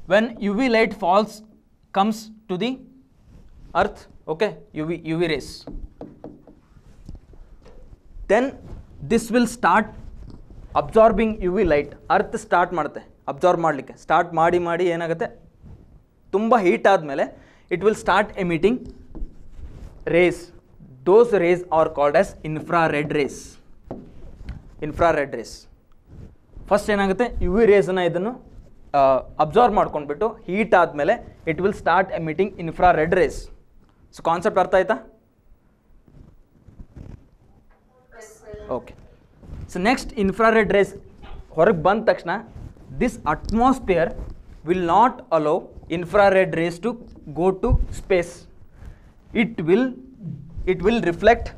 when UV light falls comes to the earth okay UV UV rays then this will start absorbing U V light earth start ಮಾಡುತ್ತೆ absorb ಮಾಡಲಿಕ್ಕೆ start ಮಾಡಿ ಮಾಡಿ ಏನಾಗುತ್ತೆ ತುಂಬ heat ಆದಮೇಲೆ it will start emitting rays those rays are called as infrared rays infrared rays first ಏನಾಗುತ್ತೆ U V ರೇಸನ್ನು ಇದನ್ನು ಅಬ್ಸಾರ್ವ್ ಮಾಡ್ಕೊಂಡ್ಬಿಟ್ಟು ಹೀಟ್ ಆದಮೇಲೆ it will start emitting infrared rays so concept ಅರ್ಥ ಆಯ್ತಾ okay so next infrared rays ಹೊರಗೆ ಬಂದ ತಕ್ಷಣ this atmosphere will not hello infrared rays to go to space it will it will reflect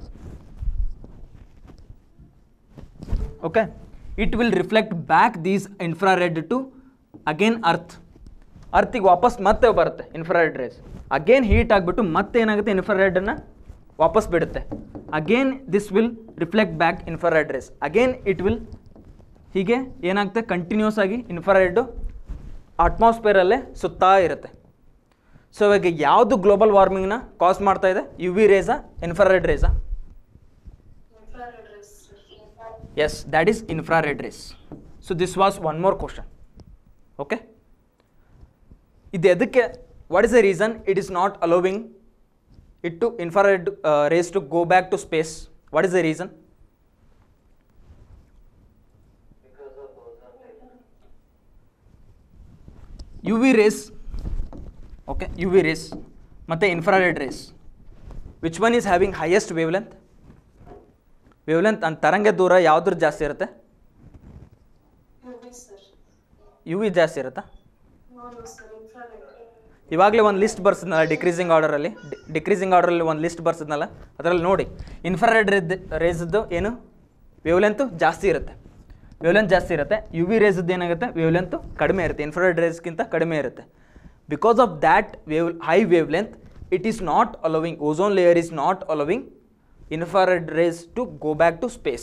okay it will reflect back these infrared to again earth ಅರ್ತಿಗೆ ವಾಪಸ್ ಮತ್ತೆ ಬರುತ್ತೆ infrared rays again heat ಆಗಿಬಿಟ್ಟು ಮತ್ತೆ ಏನಾಗುತ್ತೆ ಇನ್ಫ್ರಾರೆಡನ್ನು ವಾಪಸ್ ಬಿಡುತ್ತೆ again this will reflect back infrared rays again it will ಹೀಗೆ ಏನಾಗುತ್ತೆ ಕಂಟಿನ್ಯೂಸ್ ಆಗಿ ಇನ್ಫ್ರಾರೆಡ್ಡು ಅಟ್ಮಾಸ್ಫಿಯರಲ್ಲೇ ಸುತ್ತಾ ಇರುತ್ತೆ ಸೊ ಇವಾಗ ಯಾವುದು ಗ್ಲೋಬಲ್ ವಾರ್ಮಿಂಗ್ನ ಕಾಸ್ ಮಾಡ್ತಾ ಇದೆ ಯು ವಿ ರೇಸಾ ಇನ್ಫ್ರಾರೆಡ್ ರೇಸಾ yes that is infrared rays so this was one more question okay ಇದು ಎದಕ್ಕೆ what is the reason it is not allowing it to infrared rays to go back to space what is the reason U V rays okay U V rays ಮತ್ತು infrared rays which one is having highest wavelength wavelength ಅಂತ ತರಂಗ ದೂರ ಯಾವ್ದ್ರ ಜಾಸ್ತಿ ಇರುತ್ತೆ you V ಜಾಸ್ತಿ ಇರುತ್ತಾ ಇವಾಗಲೇ ಒಂದು ಲಿಸ್ಟ್ ಬರ್ಸಿದ್ನಲ್ಲ ಡಿಕ್ರೀಸಿಂಗ್ ಆರ್ಡರಲ್ಲಿ ಡಿಕ್ರೀಸಿಂಗ್ ಆರ್ಡರಲ್ಲಿ ಒಂದು ಲಿಸ್ಟ್ ಬರ್ಸಿದ್ನಲ್ಲ ಅದರಲ್ಲಿ ನೋಡಿ ಇನ್ಫ್ರಾರೆಡ್ ರೇದ್ ರೇಸ್ದು ಏನು ವೇವ್ಲೆಂತು ಜಾಸ್ತಿ ಇರುತ್ತೆ ವೇವ್ಲೆಂತ್ ಜಾಸ್ತಿ ಇರುತ್ತೆ ಯು ವಿ ರೇಸ್ದು ಏನಾಗುತ್ತೆ ವೇವ್ಲೆಂತು ಕಡಿಮೆ ಇರುತ್ತೆ ಇನ್ಫ್ರಾರೆಡ್ ರೇಸ್ಗಿಂತ ಕಡಿಮೆ ಇರುತ್ತೆ because of that wave high wavelength it is not allowing ozone layer is not allowing infrared rays to go back to space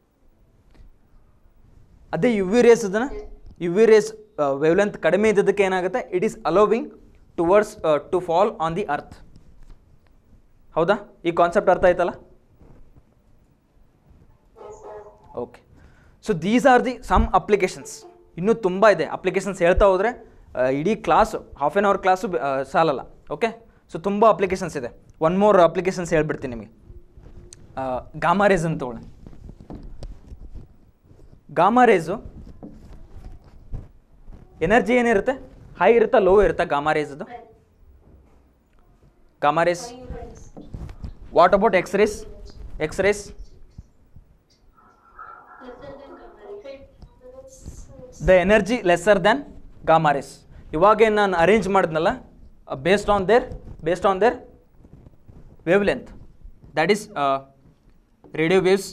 ಅದೇ ಯು ವಿ ರೇಸ್ ಅದನ್ನು ಯು ವಿ ರೇಸ್ ವೇವ್ಲೆಂತ್ ಕಡಿಮೆ ಇದ್ದದಕ್ಕೆ ಏನಾಗುತ್ತೆ it is allowing towards to fall on the earth ಹೌದಾ ಈ concept ಅರ್ಥ ಆಯ್ತಲ್ಲ okay so these are the some applications ಇನ್ನೂ ತುಂಬ ಇದೆ ಅಪ್ಲಿಕೇಶನ್ಸ್ ಹೇಳ್ತಾ ಹೋದರೆ ಇಡೀ class half on hour class ಸಾಲಲ್ಲ ಓಕೆ ಸೊ ತುಂಬ ಅಪ್ಲಿಕೇಶನ್ಸ್ ಇದೆ ಒನ್ ಮೋರ್ ಅಪ್ಲಿಕೇಶನ್ಸ್ ಹೇಳ್ಬಿಡ್ತೀನಿ ನಿಮಗೆ ಗಾಮಾ ರೇಸ್ ಅಂತ ತಗೊಳ್ಳಿ ಗಾಮಾ ರೇಸು ಎನರ್ಜಿ ಏನಿರುತ್ತೆ ಹೈ ಇರುತ್ತಾ ಲೋ ಇರುತ್ತಾ ಗಾಮಾ ರೇಸ್ದು gamma rays what about X rays X rays the energy lesser than gamma rays ಇವಾಗೇನು ನಾನು ಅರೇಂಜ್ ಮಾಡಿದ್ನಲ್ಲ based on their based on their wavelength that is radio waves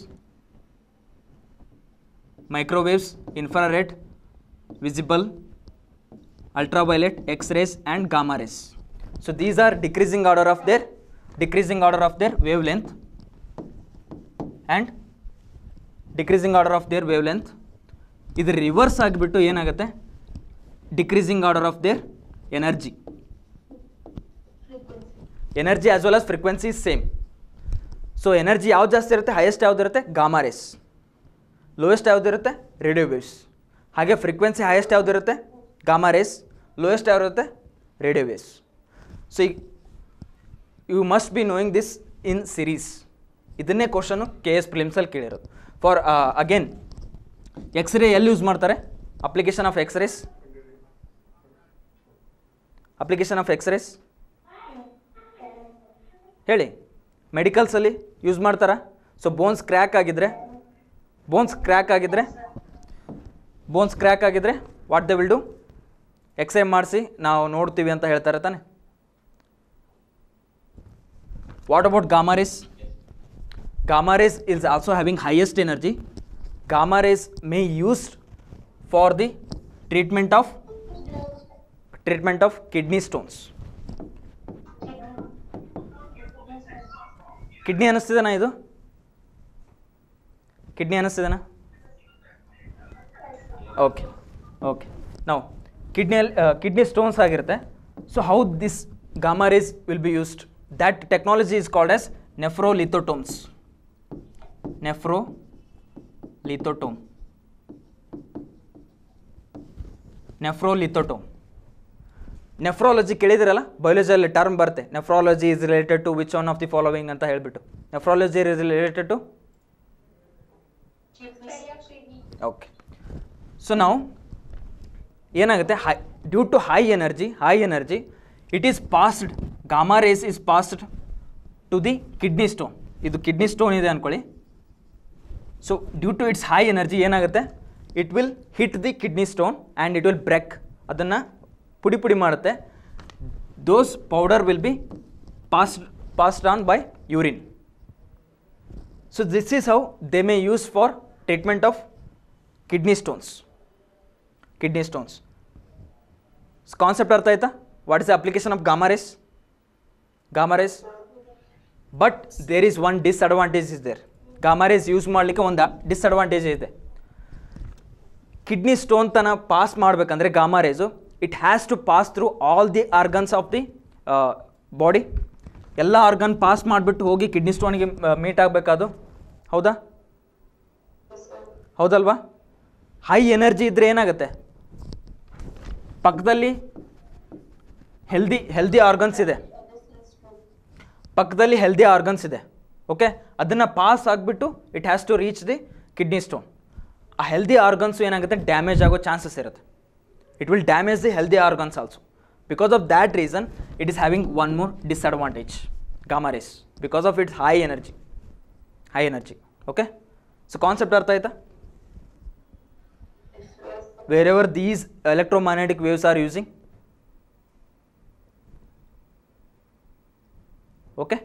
microwaves, infrared, visible, ultraviolet, X-rays and gamma rays. So these are decreasing order of their decreasing order of their wavelength and decreasing order of their wavelength. ಇದು reverse ಆಗಿಬಿಟ್ಟು ಏನಾಗುತ್ತೆ decreasing order of their energy energy as well as frequency same so energy ಯಾವ್ದು ಜಾಸ್ತಿ ಇರುತ್ತೆ highest ಯಾವ್ದು ಇರುತ್ತೆ gamma rays lowest ಯಾವುದಿರುತ್ತೆ radio waves ಹಾಗೆ ಫ್ರೀಕ್ವೆನ್ಸಿ ಹೈಯೆಸ್ಟ್ ಯಾವುದಿರುತ್ತೆ ಗಾಮಾ ರೇಸ್ ಲೋಯೆಸ್ಟ್ ಯಾವ್ದಿರುತ್ತೆ ರೇಡಿಯೋ ವೇವ್ಸ್ ಸೊ ಈಗ you must be knowing this in series ಇದನ್ನೇ ಕ್ವಶನು ಕೆ ಎಸ್ ಪ್ರಿಲಿಮ್ಸಲ್ಲಿ ಕೇಳಿರೋದು ಫಾರ್ ಅಗೇನ್ ಎಕ್ಸ್ರೇ ಎಲ್ಲಿ ಯೂಸ್ ಮಾಡ್ತಾರೆ application of X rays application of X rays ಹೇಳಿ ಮೆಡಿಕಲ್ಸಲ್ಲಿ ಯೂಸ್ ಮಾಡ್ತಾರಾ ಸೊ ಬೋನ್ಸ್ ಕ್ರ್ಯಾಕ್ ಆಗಿದ್ರೆ ಬೋನ್ಸ್ ಕ್ರ್ಯಾಕ್ ಆಗಿದ್ರೆ ಬೋನ್ಸ್ ಕ್ರ್ಯಾಕ್ ಆಗಿದ್ರೆ what they will do X ray ಮಾಡಿಸಿ ನಾವು ನೋಡ್ತೀವಿ ಅಂತ ಹೇಳ್ತಾರೆ ತಾನೆ what about gamma rays gamma rays is also having highest energy gamma rays may used for the treatment of treatment of kidney stones kidney ಅನ್ನಿಸ್ತಿದೆನಾ ಇದು ಕಿಡ್ನಿ ಅನ್ನಿಸ್ತಿದೆನಾ ಓಕೆ ಓಕೆ ನಾವು ಕಿಡ್ನಿಯಲ್ಲಿ ಕಿಡ್ನಿ ಸ್ಟೋನ್ಸ್ ಆಗಿರುತ್ತೆ so how this gamma rays will be used that technology is called as ನೆಫ್ರೋಲಿಥೋಟೋಮ್ಸ್ nephro nephrolithotom nephrolithotom nephrology ಕೇಳಿದಿರಲ್ಲ ಬಯಾಲಜಿಯಲ್ಲಿ term ಬರುತ್ತೆ nephrology is related to which one of the following ಅಂತ ಹೇಳ್ಬಿಟ್ಟು nephrology is related to okay so ನಾವು ಏನಾಗುತ್ತೆ high due to high energy high energy it is passed gamma rays is passed to the kidney stone ಇದು kidney stone ಇದೆ ಅಂದ್ಕೊಳ್ಳಿ so due to its high energy ಏನಾಗುತ್ತೆ it will hit the kidney stone and it will break ಅದನ್ನು ಪುಡಿ ಪುಡಿ ಮಾಡುತ್ತೆ those powder will be passed passed on by urine so this is how they may use for treatment of kidney stones kidney stones concept ಅರ್ಥ ಆಯ್ತಾ what is the application of gamma rays gamma rays but there is one disadvantage is there gamma rays use ಮಾಡಲಿಕ್ಕೆ ಒಂದು disadvantage ಇದೆ kidney stone ತನ pass ಮಾಡಬೇಕಂದ್ರೆ gamma rays it has to pass through all the organs of the body ಎಲ್ಲ organ pass ಮಾಡಿಬಿಟ್ಟು ಹೋಗಿ kidney ಸ್ಟೋನಿಗೆ meet ಆಗಬೇಕದು ಹೌದಾ ಹೌದಲ್ವಾ ಹೈ ಎನರ್ಜಿ ಇದ್ದರೆ ಏನಾಗುತ್ತೆ ಪಕ್ಕದಲ್ಲಿ ಹೆಲ್ದಿ ಹೆಲ್ದಿ ಆರ್ಗನ್ಸ್ ಇದೆ ಪಕ್ಕದಲ್ಲಿ ಹೆಲ್ದಿ ಆರ್ಗನ್ಸ್ ಇದೆ ಓಕೆ ಅದನ್ನು ಪಾಸ್ ಆಗಿಬಿಟ್ಟು it has to reach the kidney stone ಆ ಹೆಲ್ದಿ ಆರ್ಗನ್ಸು ಏನಾಗುತ್ತೆ ಡ್ಯಾಮೇಜ್ ಆಗೋ ಚಾನ್ಸಸ್ ಇರುತ್ತೆ it will damage the healthy organs also because of that reason it is having one more disadvantage gamma rays because of its high energy high energy okay so concept ಅರ್ಥ ಆಯ್ತಾ wherever these electromagnetic waves are using okay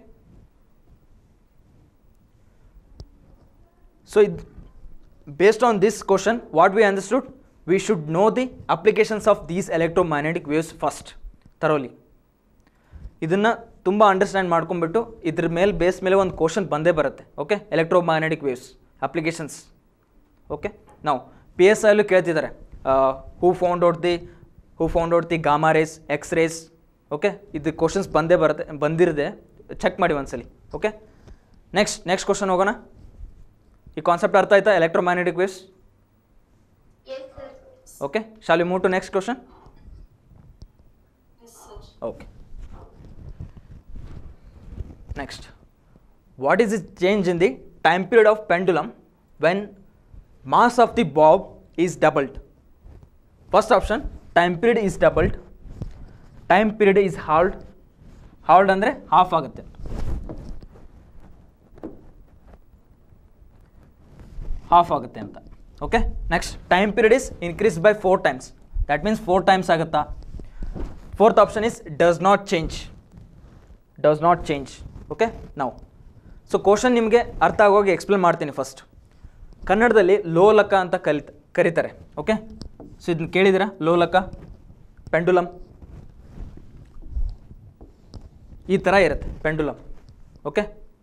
so it, based on this question what we understood we should know the applications of these electromagnetic waves first thoroughly ಇದನ್ನು ತುಂಬ understand ಮಾಡ್ಕೊಂಡ್ಬಿಟ್ಟು ಇದ್ರ ಮೇಲೆ base ಮೇಲೆ ಒಂದು question ಬಂದೇ ಬರುತ್ತೆ okay electromagnetic waves applications okay ನಾವು ಪಿ ಎಸ್ ಐಲು ಕೇಳ್ತಿದ್ದಾರೆ who found out the who found out the gamma rays X rays okay ಇದು ಕ್ವಶನ್ಸ್ ಬಂದೇ ಬರುತ್ತೆ ಬಂದಿರದೆ ಚೆಕ್ ಮಾಡಿ ಒಂದ್ಸಲಿ ಓಕೆ ನೆಕ್ಸ್ಟ್ ನೆಕ್ಸ್ಟ್ ಕ್ವಶನ್ ಹೋಗೋಣ ಈ ಕಾನ್ಸೆಪ್ಟ್ ಅರ್ಥ ಆಯ್ತಾ electromagnetic waves Yes, sir. Okay shall you move to next question Yes, sir. Okay. Next. What is the change in the time period of pendulum when mass of the bob is doubled? First option, time period is doubled. Time period is halved. Halved ಅಂದರೆ half ಆಗುತ್ತೆ half ಆಗುತ್ತೆ ಅಂತ okay next time period is increase by four times that means four times ಆಗುತ್ತಾ fourth option is does not change does not change okay ನಾವು so question ನಿಮಗೆ ಅರ್ಥ ಆಗೋಗಿ explain ಮಾಡ್ತೀನಿ first ಕನ್ನಡದಲ್ಲಿ ಲೋಲಕ ಅಂತ ಕಲಿತ ಕರೀತಾರೆ ಓಕೆ ಸೊ ಇದನ್ನ ಕೇಳಿದ್ದೀರಾ ಲೋಲಕ ಪೆಂಡುಲಮ್ ಈ ಥರ ಇರುತ್ತೆ ಪೆಂಡುಲಮ್ ಓಕೆ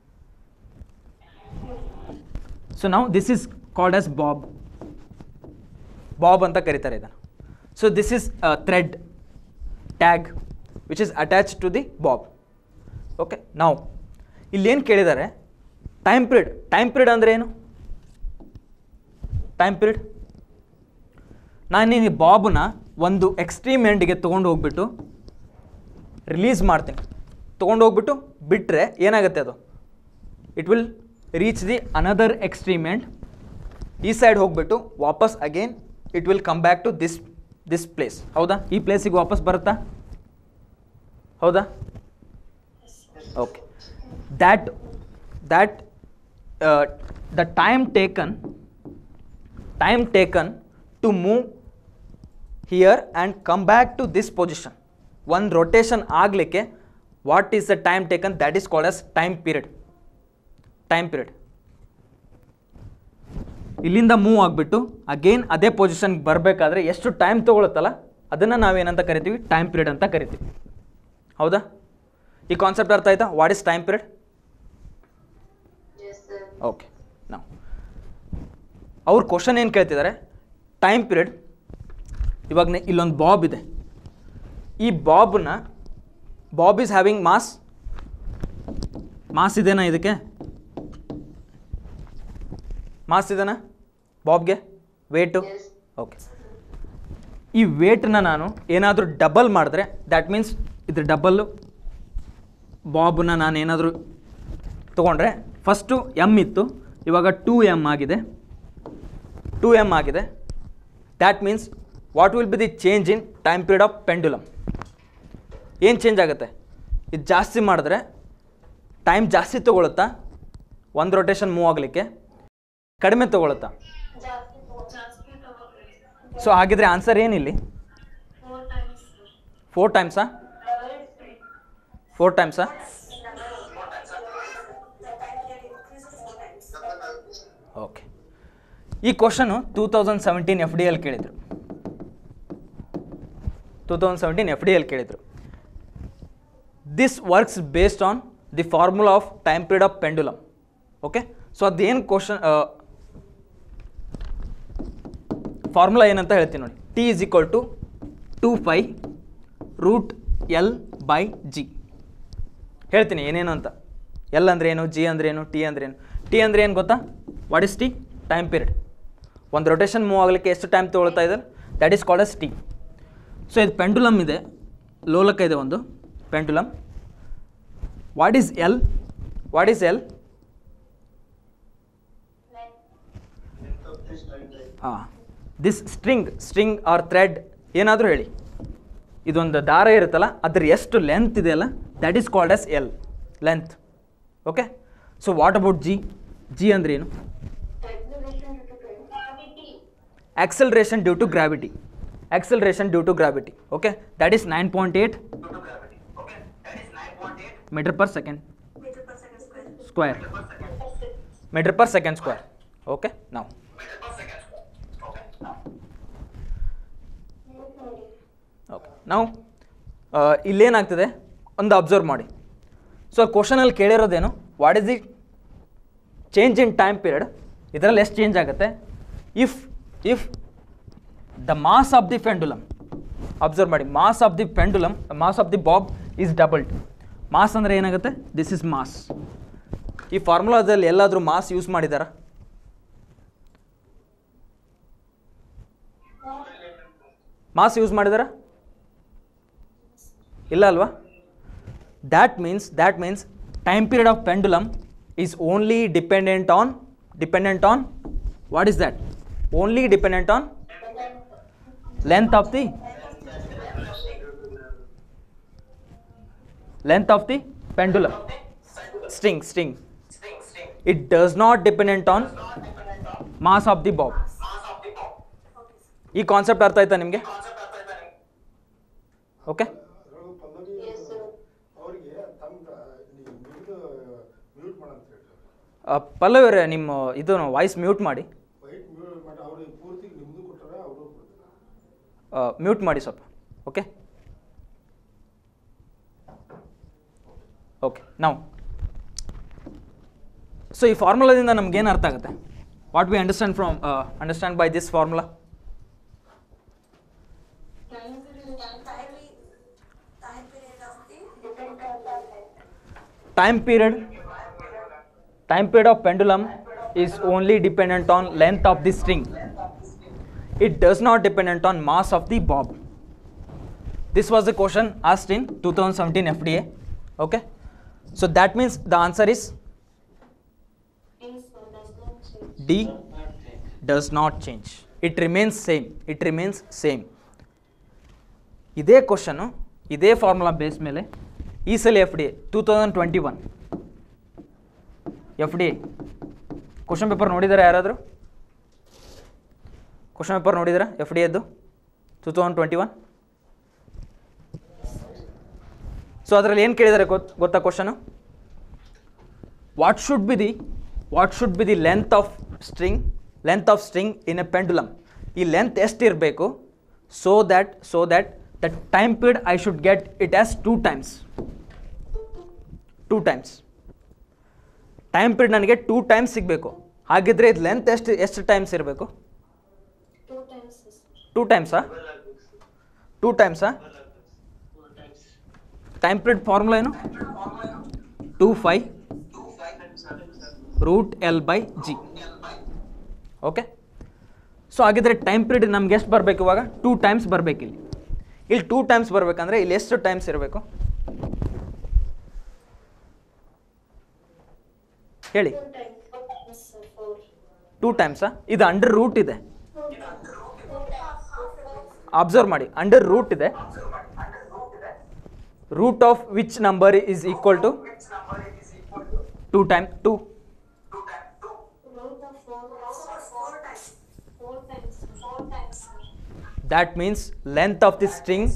ಸೊ ನಾವು this is called as bob bob ಅಂತ ಕರೀತಾರೆ ಇದನ್ನು so this is thread tag which is attach to the bob okay ನಾವು ಇಲ್ಲೇನು ಕೇಳಿದ್ದಾರೆ ಟೈಮ್ ಪೀರಿಯಡ್ ಟೈಮ್ ಪೀರಿಯಡ್ ಅಂದರೆ ಏನು ಟೈಮ್ ಪೀರಿಯಡ್ ನಾನು ಈ ಬಾಬನ್ನ ಒಂದು ಎಕ್ಸ್ಟ್ರೀಮ್ ಎಂಡಿಗೆ ತೊಗೊಂಡು ಹೋಗ್ಬಿಟ್ಟು ರಿಲೀಸ್ ಮಾಡ್ತೀನಿ ತೊಗೊಂಡು ಹೋಗ್ಬಿಟ್ಟು ಬಿಟ್ಟರೆ ಏನಾಗುತ್ತೆ ಅದು it will reach the another extreme end ಈ ಸೈಡ್ ಹೋಗ್ಬಿಟ್ಟು ವಾಪಸ್ again it will come back to this this place ಹೌದಾ ಈ ಪ್ಲೇಸಿಗೆ ವಾಪಸ್ ಬರುತ್ತಾ ಹೌದಾ okay that that the time taken time taken to move here and come back to this position ಒಂದು ರೊಟೇಷನ್ ಆಗಲಿಕ್ಕೆ what is the time taken that is called as time period time period ಇಲ್ಲಿಂದ move ಆಗಿಬಿಟ್ಟು again ಅದೇ ಪೊಸಿಷನ್ಗೆ ಬರಬೇಕಾದ್ರೆ ಎಷ್ಟು time ತೊಗೊಳುತ್ತಲ್ಲ ಅದನ್ನು ನಾವೇನಂತ ಕರಿತೀವಿ ಟೈಮ್ ಪೀರಿಯಡ್ ಅಂತ ಕರಿತೀವಿ ಹೌದಾ ಈ ಕಾನ್ಸೆಪ್ಟ್ ಅರ್ಥ ಆಯ್ತಾ what is time period Yes, sir. Okay ನಾವು ಅವ್ರು ಕ್ವಶನ್ ಏನು ಕೇಳ್ತಿದ್ದಾರೆ ಟೈಮ್ ಪೀರಿಯಡ್ ಇವಾಗ ನೆ- ಇಲ್ಲೊಂದು ಬಾಬ್ ಇದೆ ಈ ಬಾಬ್ನ bob is having mass mass ಇದೆನಾ ಇದಕ್ಕೆ ಮಾಸ್ ಇದೆನಾ ಬಾಬ್ಗೆ ವೇಟು ಓಕೆ ಈ ವೇಟ್ನ ನಾನು ಏನಾದರೂ ಡಬಲ್ ಮಾಡಿದ್ರೆ ದ್ಯಾಟ್ ಮೀನ್ಸ್ ಇದ್ರ ಡಬಲ್ಲು ಬಾಬ್ನ ನಾನು ಏನಾದರೂ ತೊಗೊಂಡ್ರೆ ಫಸ್ಟು ಎಮ್ ಇತ್ತು ಇವಾಗ ಟೂ ಎಮ್ ಆಗಿದೆ ಟೂ ಎಮ್ ಆಗಿದೆ that means what will be the change in time period of pendulum ಏನು ಚೇಂಜ್ ಆಗುತ್ತೆ ಇದು ಜಾಸ್ತಿ ಮಾಡಿದ್ರೆ ಟೈಮ್ ಜಾಸ್ತಿ ತೊಗೊಳುತ್ತಾ ಒಂದು ರೊಟೇಷನ್ ಮೂವ್ ಆಗಲಿಕ್ಕೆ ಕಡಿಮೆ ತೊಗೊಳುತ್ತಾ ಜಾಸ್ತಿ ಜಾಸ್ತಿ ತಗೋಬೇಕು ಸೊ ಹಾಗಿದ್ರೆ ಆನ್ಸರ್ ಏನಿಲ್ಲಿ ಫೋರ್ ಟೈಮ್ಸ್ ಫೋರ್ ಟೈಮ್ಸಾ ಫೋರ್ ಟೈಮ್ಸಾ ಓಕೆ ಈ question two thousand seventeen F D L ಕೇಳಿದರು two thousand seventeen F D L ಕೇಳಿದರು this works based on the formula of time period of pendulum okay so ಅದೇನು question formula ಏನಂತ ಹೇಳ್ತೀನಿ ನೋಡಿ T is equal to two pi root L by G ಹೇಳ್ತೀನಿ ಏನೇನು ಅಂತ L ಅಂದ್ರೆ ಏನು ಜಿ ಅಂದ್ರೆ ಏನು ಟಿ ಅಂದ್ರೆ ಏನು ಟಿ ಅಂದ್ರೆ ಏನು ಗೊತ್ತಾ what is T time period ಒಂದು ರೊಟೇಷನ್ ಮೂವ್ ಆಗಲಿಕ್ಕೆ ಎಷ್ಟು ಟೈಮ್ ತೊಗೊಳ್ತಾ ಇದೆ that is called as T so ಇದು ಪೆಂಡುಲಮ್ ಇದೆ ಲೋಲಕ ಇದೆ ಒಂದು pendulum what is L what is L ಹಾಂ this string string or thread ಏನಾದರೂ ಹೇಳಿ ಇದೊಂದು ದಾರ ಇರುತ್ತಲ್ಲ ಅದ್ರ ಎಷ್ಟು ಲೆಂತ್ ಇದೆಯಲ್ಲ that is called as L length okay so what about G G ಅಂದ್ರೆ ಏನು acceleration due to gravity acceleration due to gravity okay that is 9.8 meter per second square meter per second square okay now okay ನಾವು ಇಲ್ಲೇನಾಗ್ತದೆ ಒಂದು observe ಮಾಡಿ so ಕ್ವಶನಲ್ಲಿ ಕೇಳಿರೋದೇನು what is the change in time period ಇದರಲ್ಲಿ ಎಷ್ಟು change ಆಗುತ್ತೆ if if the mass of the pendulum observe ಮಾಡಿ mass of the pendulum mass of the bob is doubled mass ಅಂದರೆ ಏನಾಗುತ್ತೆ ದಿಸ್ ಇಸ್ ಮಾಸ್ ಈ ಫಾರ್ಮುಲಾದಲ್ಲಿ ಎಲ್ಲಾದರೂ ಮಾಸ್ ಯೂಸ್ ಮಾಡಿದಾರಾ ಮಾಸ್ ಯೂಸ್ ಮಾಡಿದಾರಾ ಇಲ್ಲ ಅಲ್ವಾ that means that means time period of pendulum is only dependent on dependent on what is that only dependent on length of the length of the pendulum string string it does not dependent on mass of the bob ಈ concept ಅರ್ಥ ಆಯ್ತಾ ನಿಮಗೆ okay ಅದ್ರೊಳಗೆ ಪಲ್ಲವಿ ಅವರಿಗೆ ತಮ್ಮ ನಿಮ್ದು mute ಮಾಡಂತ ಹೇಳ್ರಿ ಪಲ್ಲವಿ ಅವರೇ ನಿಮ್ಮ ಇದು ವಾಯ್ಸ್ ಮ್ಯೂಟ್ ಮಾಡಿ ವೈಟ್ ಮ್ಯೂಟ್ ಮಾಡಿ ಅವ್ರಿಗೆ ಪೂರ್ತಿ ನಿಮ್ದು ಕೊಟ್ಟಾರ ಅವರು ಕೊಡ್ತಾರೆ ಮ್ಯೂಟ್ ಮಾಡಿ ಸ್ವಲ್ಪ ಓಕೆ ಓಕೆ ನಾವು ಸೊ ಈ ಫಾರ್ಮುಲಾದಿಂದ ನಮ್ಗೇನು ಅರ್ಥ ಆಗುತ್ತೆ what we understand from understand by this formula time period time period of pendulum is only dependent on length of the string it does not dependent on mass of the bob this was the question asked in 2017 fda okay so that means the answer is d does not change it remains same it remains same ಇದೇ question ಇದೇ formula base ಮೇಲೆ ಈ ಸಲ F D A two thousand twenty one F D A question paper ನೋಡಿದಾರಾ ಯಾರಾದರೂ question paper ನೋಡಿದಾರಾ F D ಎದ್ದು two thousand twenty one so ಅದರಲ್ಲಿ ಏನು ಕೇಳಿದ್ದಾರೆ ಗೊತ್ ಗೊತ್ತಾ question what should be the what should be the length of string length of string in a pendulum ಈ ಲೆಂತ್ ಎಷ್ಟು ಇರಬೇಕು so that so that the time period I should get it as two times two times time period ನನಗೆ two times ಸಿಗಬೇಕು ಹಾಗಿದ್ರೆ ಇದು length ಎಷ್ಟು ಎಷ್ಟು times ಇರಬೇಕು ಟೂ ಟೈಮ್ಸಾ ಟೂ ಟೈಮ್ಸಾ ಟೈಮ್ ಪೀರಿಯಡ್ ಫಾರ್ಮುಲಾ ಏನು two pi root L by G okay so ಹಾಗಿದ್ರೆ ಟೈಮ್ ಪೀರಿಯಡ್ ನಮ್ಗೆ ಎಷ್ಟು ಬರಬೇಕು ಇವಾಗ ಟೂ ಟೈಮ್ಸ್ ಬರಬೇಕು ಇಲ್ಲಿ ಇಲ್ಲಿ ಟೂ ಟೈಮ್ಸ್ ಬರಬೇಕಂದ್ರೆ ಇಲ್ಲಿ ಎಷ್ಟು ಟೈಮ್ಸ್ ಇರಬೇಕು ಹೇಳಿ Two times. Four times, sir. Four. Two ಟೈಮ್ಸಾ ಇದು ಅಂಡರ್ ರೂಟ್ ಇದೆ ಅಬ್ಸರ್ವ್ ಮಾಡಿ ಅಂಡರ್ ರೂಟ್ ಇದೆ root of which number is equal to two time two Root of four. Four times. Four times. Four times, sir. that means length of the string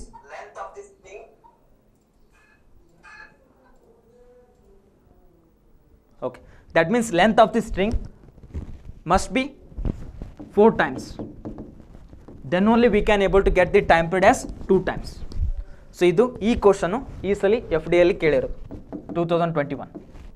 okay that means length of the string must be four times then only we can able to get the time period as two times so ಇದು ಈ question ಈ ಸಲ F D ಅಲ್ಲಿ ಕೇಳಿರೋದು two thousand twenty one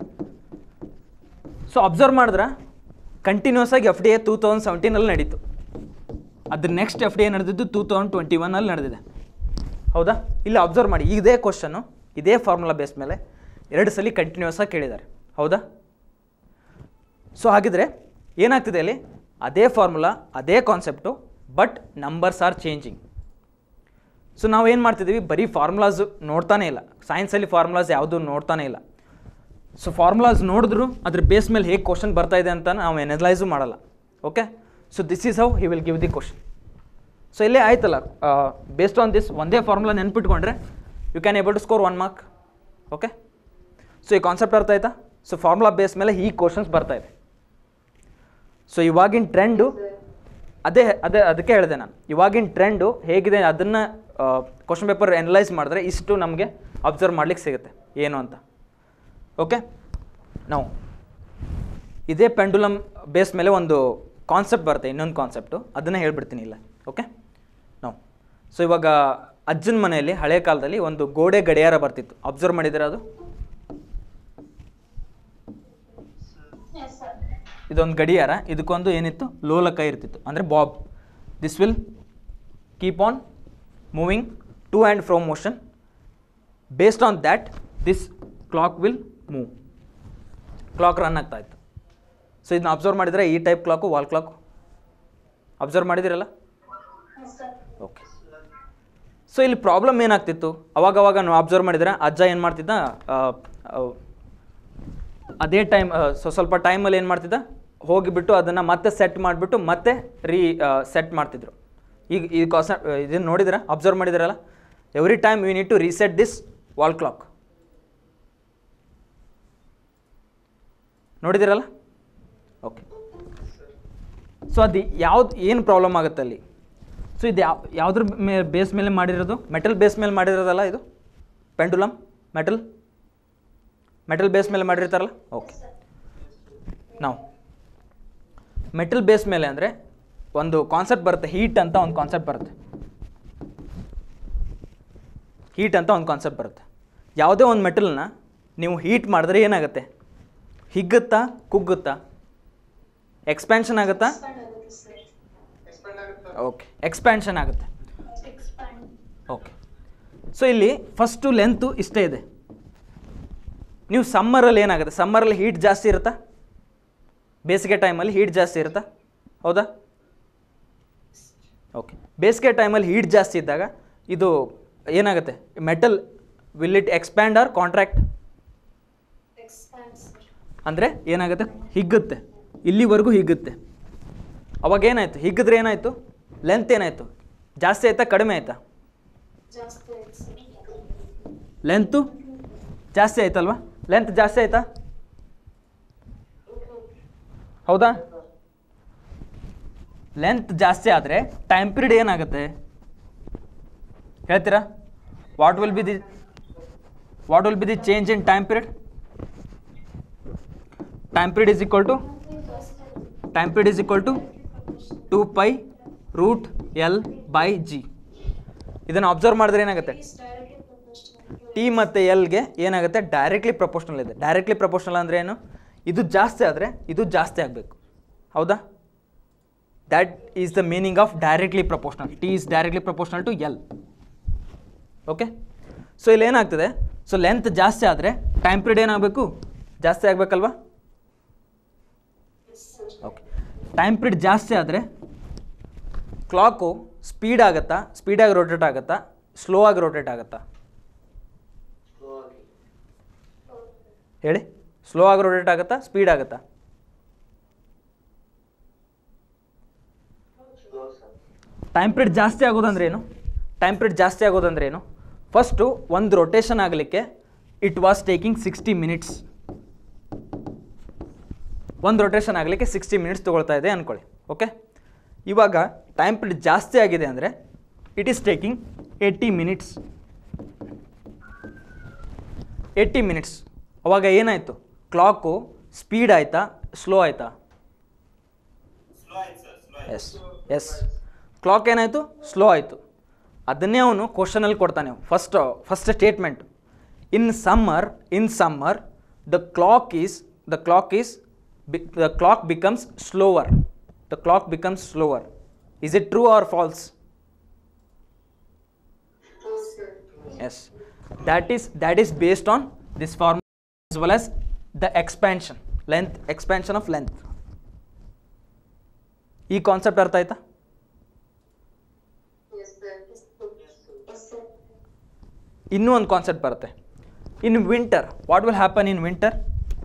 so observe ಮಾಡಿದ್ರೆ continuous ಆಗಿ F D A two thousand ಸೆವೆಂಟೀನಲ್ಲಿ ನಡೀತು ಅದ್ರ ನೆಕ್ಸ್ಟ್ ಎಫ್ ಡಿ ಎ ನಡೆದಿದ್ದು ಟೂ ತೌಸಂಡ್ ಟ್ವೆಂಟಿ ಒನ್ನಲ್ಲಿ ನಡೆದಿದೆ ಹೌದಾ ಇಲ್ಲಿ ಅಬ್ಸರ್ವ್ ಮಾಡಿ ಇದೇ ಕ್ವಶನು ಇದೇ ಫಾರ್ಮುಲಾ ಬೇಸ್ ಮೇಲೆ ಎರಡು ಸಲ ಕಂಟಿನ್ಯೂಸ್ ಆಗಿ ಕೇಳಿದ್ದಾರೆ ಹೌದಾ ಸೊ ಹಾಗಿದ್ರೆ ಏನಾಗ್ತಿದೆ ಅಲ್ಲಿ ಅದೇ ಫಾರ್ಮುಲಾ ಅದೇ concept but numbers are changing so ನಾವು ಏನು ಮಾಡ್ತಿದ್ದೀವಿ ಬರೀ ಫಾರ್ಮುಲಾಸ್ ನೋಡ್ತಾನೆ ಇಲ್ಲ ಸೈನ್ಸಲ್ಲಿ ಫಾರ್ಮುಲಾಸ್ ಯಾವುದೂ ನೋಡ್ತಾನೆ ಇಲ್ಲ ಸೊ ಫಾರ್ಮುಲಾಸ್ ನೋಡಿದ್ರು ಅದ್ರ ಬೇಸ್ ಮೇಲೆ ಹೇಗೆ ಕ್ವಶನ್ ಬರ್ತಾ ಇದೆ ಅಂತ ನಾವು ಎನಲೈಸು ಮಾಡಲ್ಲ okay so this is how he will give the question so ಇಲ್ಲೇ ಆಯ್ತಲ್ಲ ಬೇಸ್ಡ್ ಆನ್ ದಿಸ್ ಒಂದೇ ಫಾರ್ಮುಲಾ ನೆನ್ಪಿಟ್ಕೊಂಡ್ರೆ you can able to score one mark okay so ಈ ಕಾನ್ಸೆಪ್ಟ್ ಅರ್ಥ ಆಯ್ತಾ ಸೊ ಫಾರ್ಮುಲಾ ಬೇಸ್ ಮೇಲೆ ಈ ಕ್ವಶನ್ಸ್ ಬರ್ತಾ ಇದೆ ಸೊ ಇವಾಗಿನ ಟ್ರೆಂಡು ಅದೇ ಅದೇ ಅದಕ್ಕೆ ಹೇಳಿದೆ ನಾನು ಇವಾಗಿನ ಟ್ರೆಂಡು ಹೇಗಿದೆ ಅದನ್ನು ಕ್ವಶನ್ ಪೇಪರ್ ಎನಲೈಸ್ ಮಾಡಿದ್ರೆ ಇಷ್ಟು ನಮಗೆ ಅಬ್ಸರ್ವ್ ಮಾಡ್ಲಿಕ್ಕೆ ಸಿಗುತ್ತೆ ಏನು ಅಂತ ಓಕೆ ನಾವು ಇದೇ ಪೆಂಡುಲಮ್ ಬೇಸ್ ಮೇಲೆ ಒಂದು ಕಾನ್ಸೆಪ್ಟ್ ಬರುತ್ತೆ ಇನ್ನೊಂದು ಕಾನ್ಸೆಪ್ಟು ಅದನ್ನು ಹೇಳ್ಬಿಡ್ತೀನಿ ಇಲ್ಲ ಓಕೆ ನಾವು ಸೊ ಇವಾಗ ಅಜ್ಜನ ಮನೆಯಲ್ಲಿ ಹಳೆ ಕಾಲದಲ್ಲಿ ಒಂದು ಗೋಡೆ ಗಡಿಯಾರ ಬರ್ತಿತ್ತು ಅಬ್ಸರ್ವ್ ಮಾಡಿದ್ದೀರಾ ಅದು Yes, sir. ಇದೊಂದು ಗಡಿಯಾರ ಇದಕ್ಕೊಂದು ಏನಿತ್ತು ಲೋಲಕ ಇರ್ತಿತ್ತು ಅಂದರೆ bob this will keep on moving to and fro motion based on that this clock will move clock run ಆಗ್ತಾ ಇತ್ತು ಸೊ ಇದನ್ನ ಅಬ್ಸರ್ವ್ ಮಾಡಿದರೆ ಈ type clock wall clock observe ಮಾಡಿದಿರಲ್ಲ Yes, sir. ಓಕೆ ಸೊ ಇಲ್ಲಿ ಪ್ರಾಬ್ಲಮ್ ಏನಾಗ್ತಿತ್ತು ಅವಾಗ ಅವಾಗ ನಾವು ಅಬ್ಸರ್ವ್ ಮಾಡಿದ್ರೆ ಅಜ್ಜ ಏನು ಮಾಡ್ತಿದ್ದ ಆ, ಆ, ಅದೇ ಟೈಮ್ ಸೊ ಸ್ವಲ್ಪ ಟೈಮಲ್ಲಿ ಏನು ಮಾಡ್ತಿದ್ದ ಹೋಗಿಬಿಟ್ಟು ಅದನ್ನು ಮತ್ತೆ ಸೆಟ್ ಮಾಡಿಬಿಟ್ಟು ಮತ್ತೆ ರೀ ಸೆಟ್ ಮಾಡ್ತಿದ್ರು ಈಗ ಈ ಕಾಸ ಇದನ್ನು ನೋಡಿದ್ರೆ ಅಬ್ಸರ್ವ್ ಮಾಡಿದ್ರಲ್ಲ every time you need to reset this wall clock ನೋಡಿದಿರಲ್ಲ ಓಕೆ ಸೊ ಅದು ಯಾವ್ದು ಏನು ಪ್ರಾಬ್ಲಮ್ ಆಗುತ್ತೆ ಅಲ್ಲಿ ಸೊ ಇದು ಯಾವ ಯಾವುದ್ರ ಮೇ ಬೇಸ್ ಮೇಲೆ ಮಾಡಿರೋದು ಮೆಟಲ್ ಬೇಸ್ ಮೇಲೆ ಮಾಡಿರೋದಲ್ಲ ಇದು ಪೆಂಡುಲಮ್ ಮೆಟಲ್ ಮೆಟಲ್ ಬೇಸ್ ಮೇಲೆ ಮಾಡಿರ್ತಾರಲ್ಲ ಓಕೆ ನಾವು ಮೆಟಲ್ ಬೇಸ್ ಮೇಲೆ ಅಂದರೆ ಒಂದು ಕಾನ್ಸೆಪ್ಟ್ ಬರುತ್ತೆ ಹೀಟ್ ಅಂತ ಒಂದು ಕಾನ್ಸೆಪ್ಟ್ ಬರುತ್ತೆ ಹೀಟ್ ಅಂತ ಒಂದು ಕಾನ್ಸೆಪ್ಟ್ ಬರುತ್ತೆ ಯಾವುದೇ ಒಂದು ಮೆಟಲ್ನ ನೀವು ಹೀಟ್ ಮಾಡಿದ್ರೆ ಏನಾಗುತ್ತೆ ಹಿಗ್ಗುತ್ತಾ ಕುಗ್ಗುತ್ತಾ ಎಕ್ಸ್ಪ್ಯಾನ್ಷನ್ ಆಗುತ್ತಾ Expand ಆಗುತ್ತೆ, sir. ಎಕ್ಸ್ಪೆಂಡ್ ಆಗುತ್ತೆ ಓಕೆ ಎಕ್ಸ್ಪ್ಯಾನ್ಷನ್ ಆಗುತ್ತೆ Expand. ಓಕೆ ಸೊ ಇಲ್ಲಿ ಫಸ್ಟು ಲೆಂತು ಇಷ್ಟೇ ಇದೆ ನೀವು ಸಮ್ಮರಲ್ಲಿ ಏನಾಗುತ್ತೆ ಸಮ್ಮರಲ್ಲಿ ಹೀಟ್ ಜಾಸ್ತಿ ಇರುತ್ತಾ ಬೇಸಿಗೆ ಟೈಮಲ್ಲಿ ಹೀಟ್ ಜಾಸ್ತಿ ಇರುತ್ತಾ ಹೌದಾ ಓಕೆ ಬೇಸಿಗೆ ಟೈಮಲ್ಲಿ ಹೀಟ್ ಜಾಸ್ತಿ ಇದ್ದಾಗ ಇದು ಏನಾಗುತ್ತೆ metal will it expand or contract Expand, sir. ಅಂದರೆ ಏನಾಗುತ್ತೆ ಹಿಗ್ಗುತ್ತೆ ಇಲ್ಲಿವರೆಗೂ ಹಿಗ್ಗುತ್ತೆ ಅವಾಗ ಏನಾಯಿತು ಹಿಗ್ಗಿದ್ರೆ ಏನಾಯಿತು ಲೆಂತ್ ಏನಾಯಿತು ಜಾಸ್ತಿ ಆಯಿತಾ ಕಡಿಮೆ ಆಯಿತಾ ಜಾಸ್ತಿ ಆಯ್ತು, sir. ಲೆಂತು ಜಾಸ್ತಿ ಆಯ್ತಲ್ವಾ ಲೆಂತ್ ಜಾಸ್ತಿ ಆಯ್ತಾ ಹೌದಾ ಲೆಂತ್ ಜಾಸ್ತಿ ಆದರೆ ಟೈಮ್ ಪೀರಿಯಡ್ ಏನಾಗುತ್ತೆ ಹೇಳ್ತೀರಾ what will be the what will be the change in time period time period is equal to time period is equal to two pi root L by G ಇದನ್ನು ಅಬ್ಸರ್ವ್ ಮಾಡಿದ್ರೆ ಏನಾಗುತ್ತೆ Is directly proportional to T ಮತ್ತು ಎಲ್ಗೆ ಏನಾಗುತ್ತೆ directly proportional ಇದೆ directly proportional ಅಂದರೆ ಏನು ಇದು ಜಾಸ್ತಿ ಆದರೆ ಇದು ಜಾಸ್ತಿ ಆಗಬೇಕು ಹೌದಾ that is the meaning of directly proportional T is directly proportional to L okay so ಇಲ್ಲಿ ಏನಾಗ್ತದೆ ಸೊ ಲೆಂತ್ ಜಾಸ್ತಿ ಆದರೆ ಟೈಮ್ ಪೀರಿಯಡ್ ಏನಾಗಬೇಕು ಜಾಸ್ತಿ ಆಗಬೇಕಲ್ವಾ ಓಕೆ ಟೈಮ್ ಪೀರಿಯಡ್ ಜಾಸ್ತಿ ಆದರೆ ಕ್ಲಾಕು ಸ್ಪೀಡ್ ಆಗುತ್ತಾ ಸ್ಪೀಡಾಗಿ ರೊಟೇಟ್ ಆಗುತ್ತಾ ಸ್ಲೋ ಆಗಿ ರೊಟೇಟ್ ಆಗುತ್ತಾ ಹೇಳಿ ಸ್ಲೋ ಆಗಿ ರೊಟೇಟ್ ಆಗುತ್ತಾ ಸ್ಪೀಡ್ ಆಗುತ್ತಾ ಟೈಮ್ ಪೀರಿಯಡ್ ಜಾಸ್ತಿ ಆಗೋದಂದ್ರೆ ಏನು ಟೈಮ್ ಪೀರಿಯಡ್ ಜಾಸ್ತಿ ಆಗೋದಂದ್ರೆ ಏನು ಫಸ್ಟು ಒಂದು ರೊಟೇಷನ್ ಆಗಲಿಕ್ಕೆ it was taking sixty minutes ಒಂದು ರೊಟೇಷನ್ ಆಗಲಿಕ್ಕೆ ಸಿಕ್ಸ್ಟಿ ಮಿನಿಟ್ಸ್ ತೊಗೊಳ್ತಾ ಇದೆ ಅಂದ್ಕೊಳ್ಳಿ ಓಕೆ ಇವಾಗ ಟೈಮ್ ಪೀರಿಯಡ್ ಜಾಸ್ತಿ ಆಗಿದೆ ಅಂದರೆ it is taking eighty minutes eighty minutes ಅವಾಗ ಏನಾಯಿತು ಕ್ಲಾಕು ಸ್ಪೀಡ್ ಆಯಿತಾ ಸ್ಲೋ ಆಯಿತಾ ಎಸ್ ಎಸ್ ಕ್ಲಾಕ್ ಏನಾಯಿತು ಸ್ಲೋ ಆಯಿತು ಅದನ್ನೇ ಅವನು ಕ್ವಶನಲ್ಲಿ ಕೊಡ್ತಾನೆ first first statement in summer in summer the clock is the clock is the clock becomes slower the clock becomes slower is it true or false yes that is that is based on this formula as well as the expansion length expansion of length ಈ concept ಅರ್ಥ ಆಯ್ತಾ ಇನ್ನೂ ಒಂದು concept ಬರುತ್ತೆ in winter what will happen in winter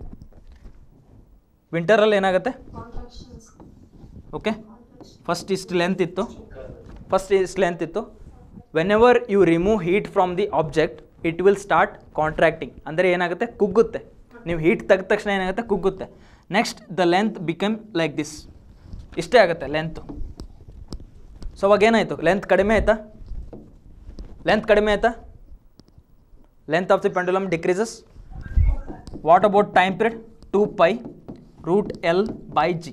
ವಿಂಟರಲ್ಲಿ ಏನಾಗುತ್ತೆ okay first ಇಷ್ಟು length ಇತ್ತು ಫಸ್ಟ್ ಇಷ್ಟು ಲೆಂತ್ ಇತ್ತು whenever you remove heat from the object it will start contracting ಅಂದರೆ ಏನಾಗುತ್ತೆ ಕುಗ್ಗುತ್ತೆ ನೀವು ಹೀಟ್ ತೆಗೆದ ತಕ್ಷಣ ಏನಾಗುತ್ತೆ ಕುಗ್ಗುತ್ತೆ next the length become like this ಇಷ್ಟೇ ಆಗುತ್ತೆ ಲೆಂತು ಸೊ ಅವಾಗ ಏನಾಯಿತು ಲೆಂತ್ ಕಡಿಮೆ ಆಯಿತಾ ಲೆಂತ್ ಕಡಿಮೆ ಆಯಿತಾ length of the pendulum decreases what about time period two pi root L by G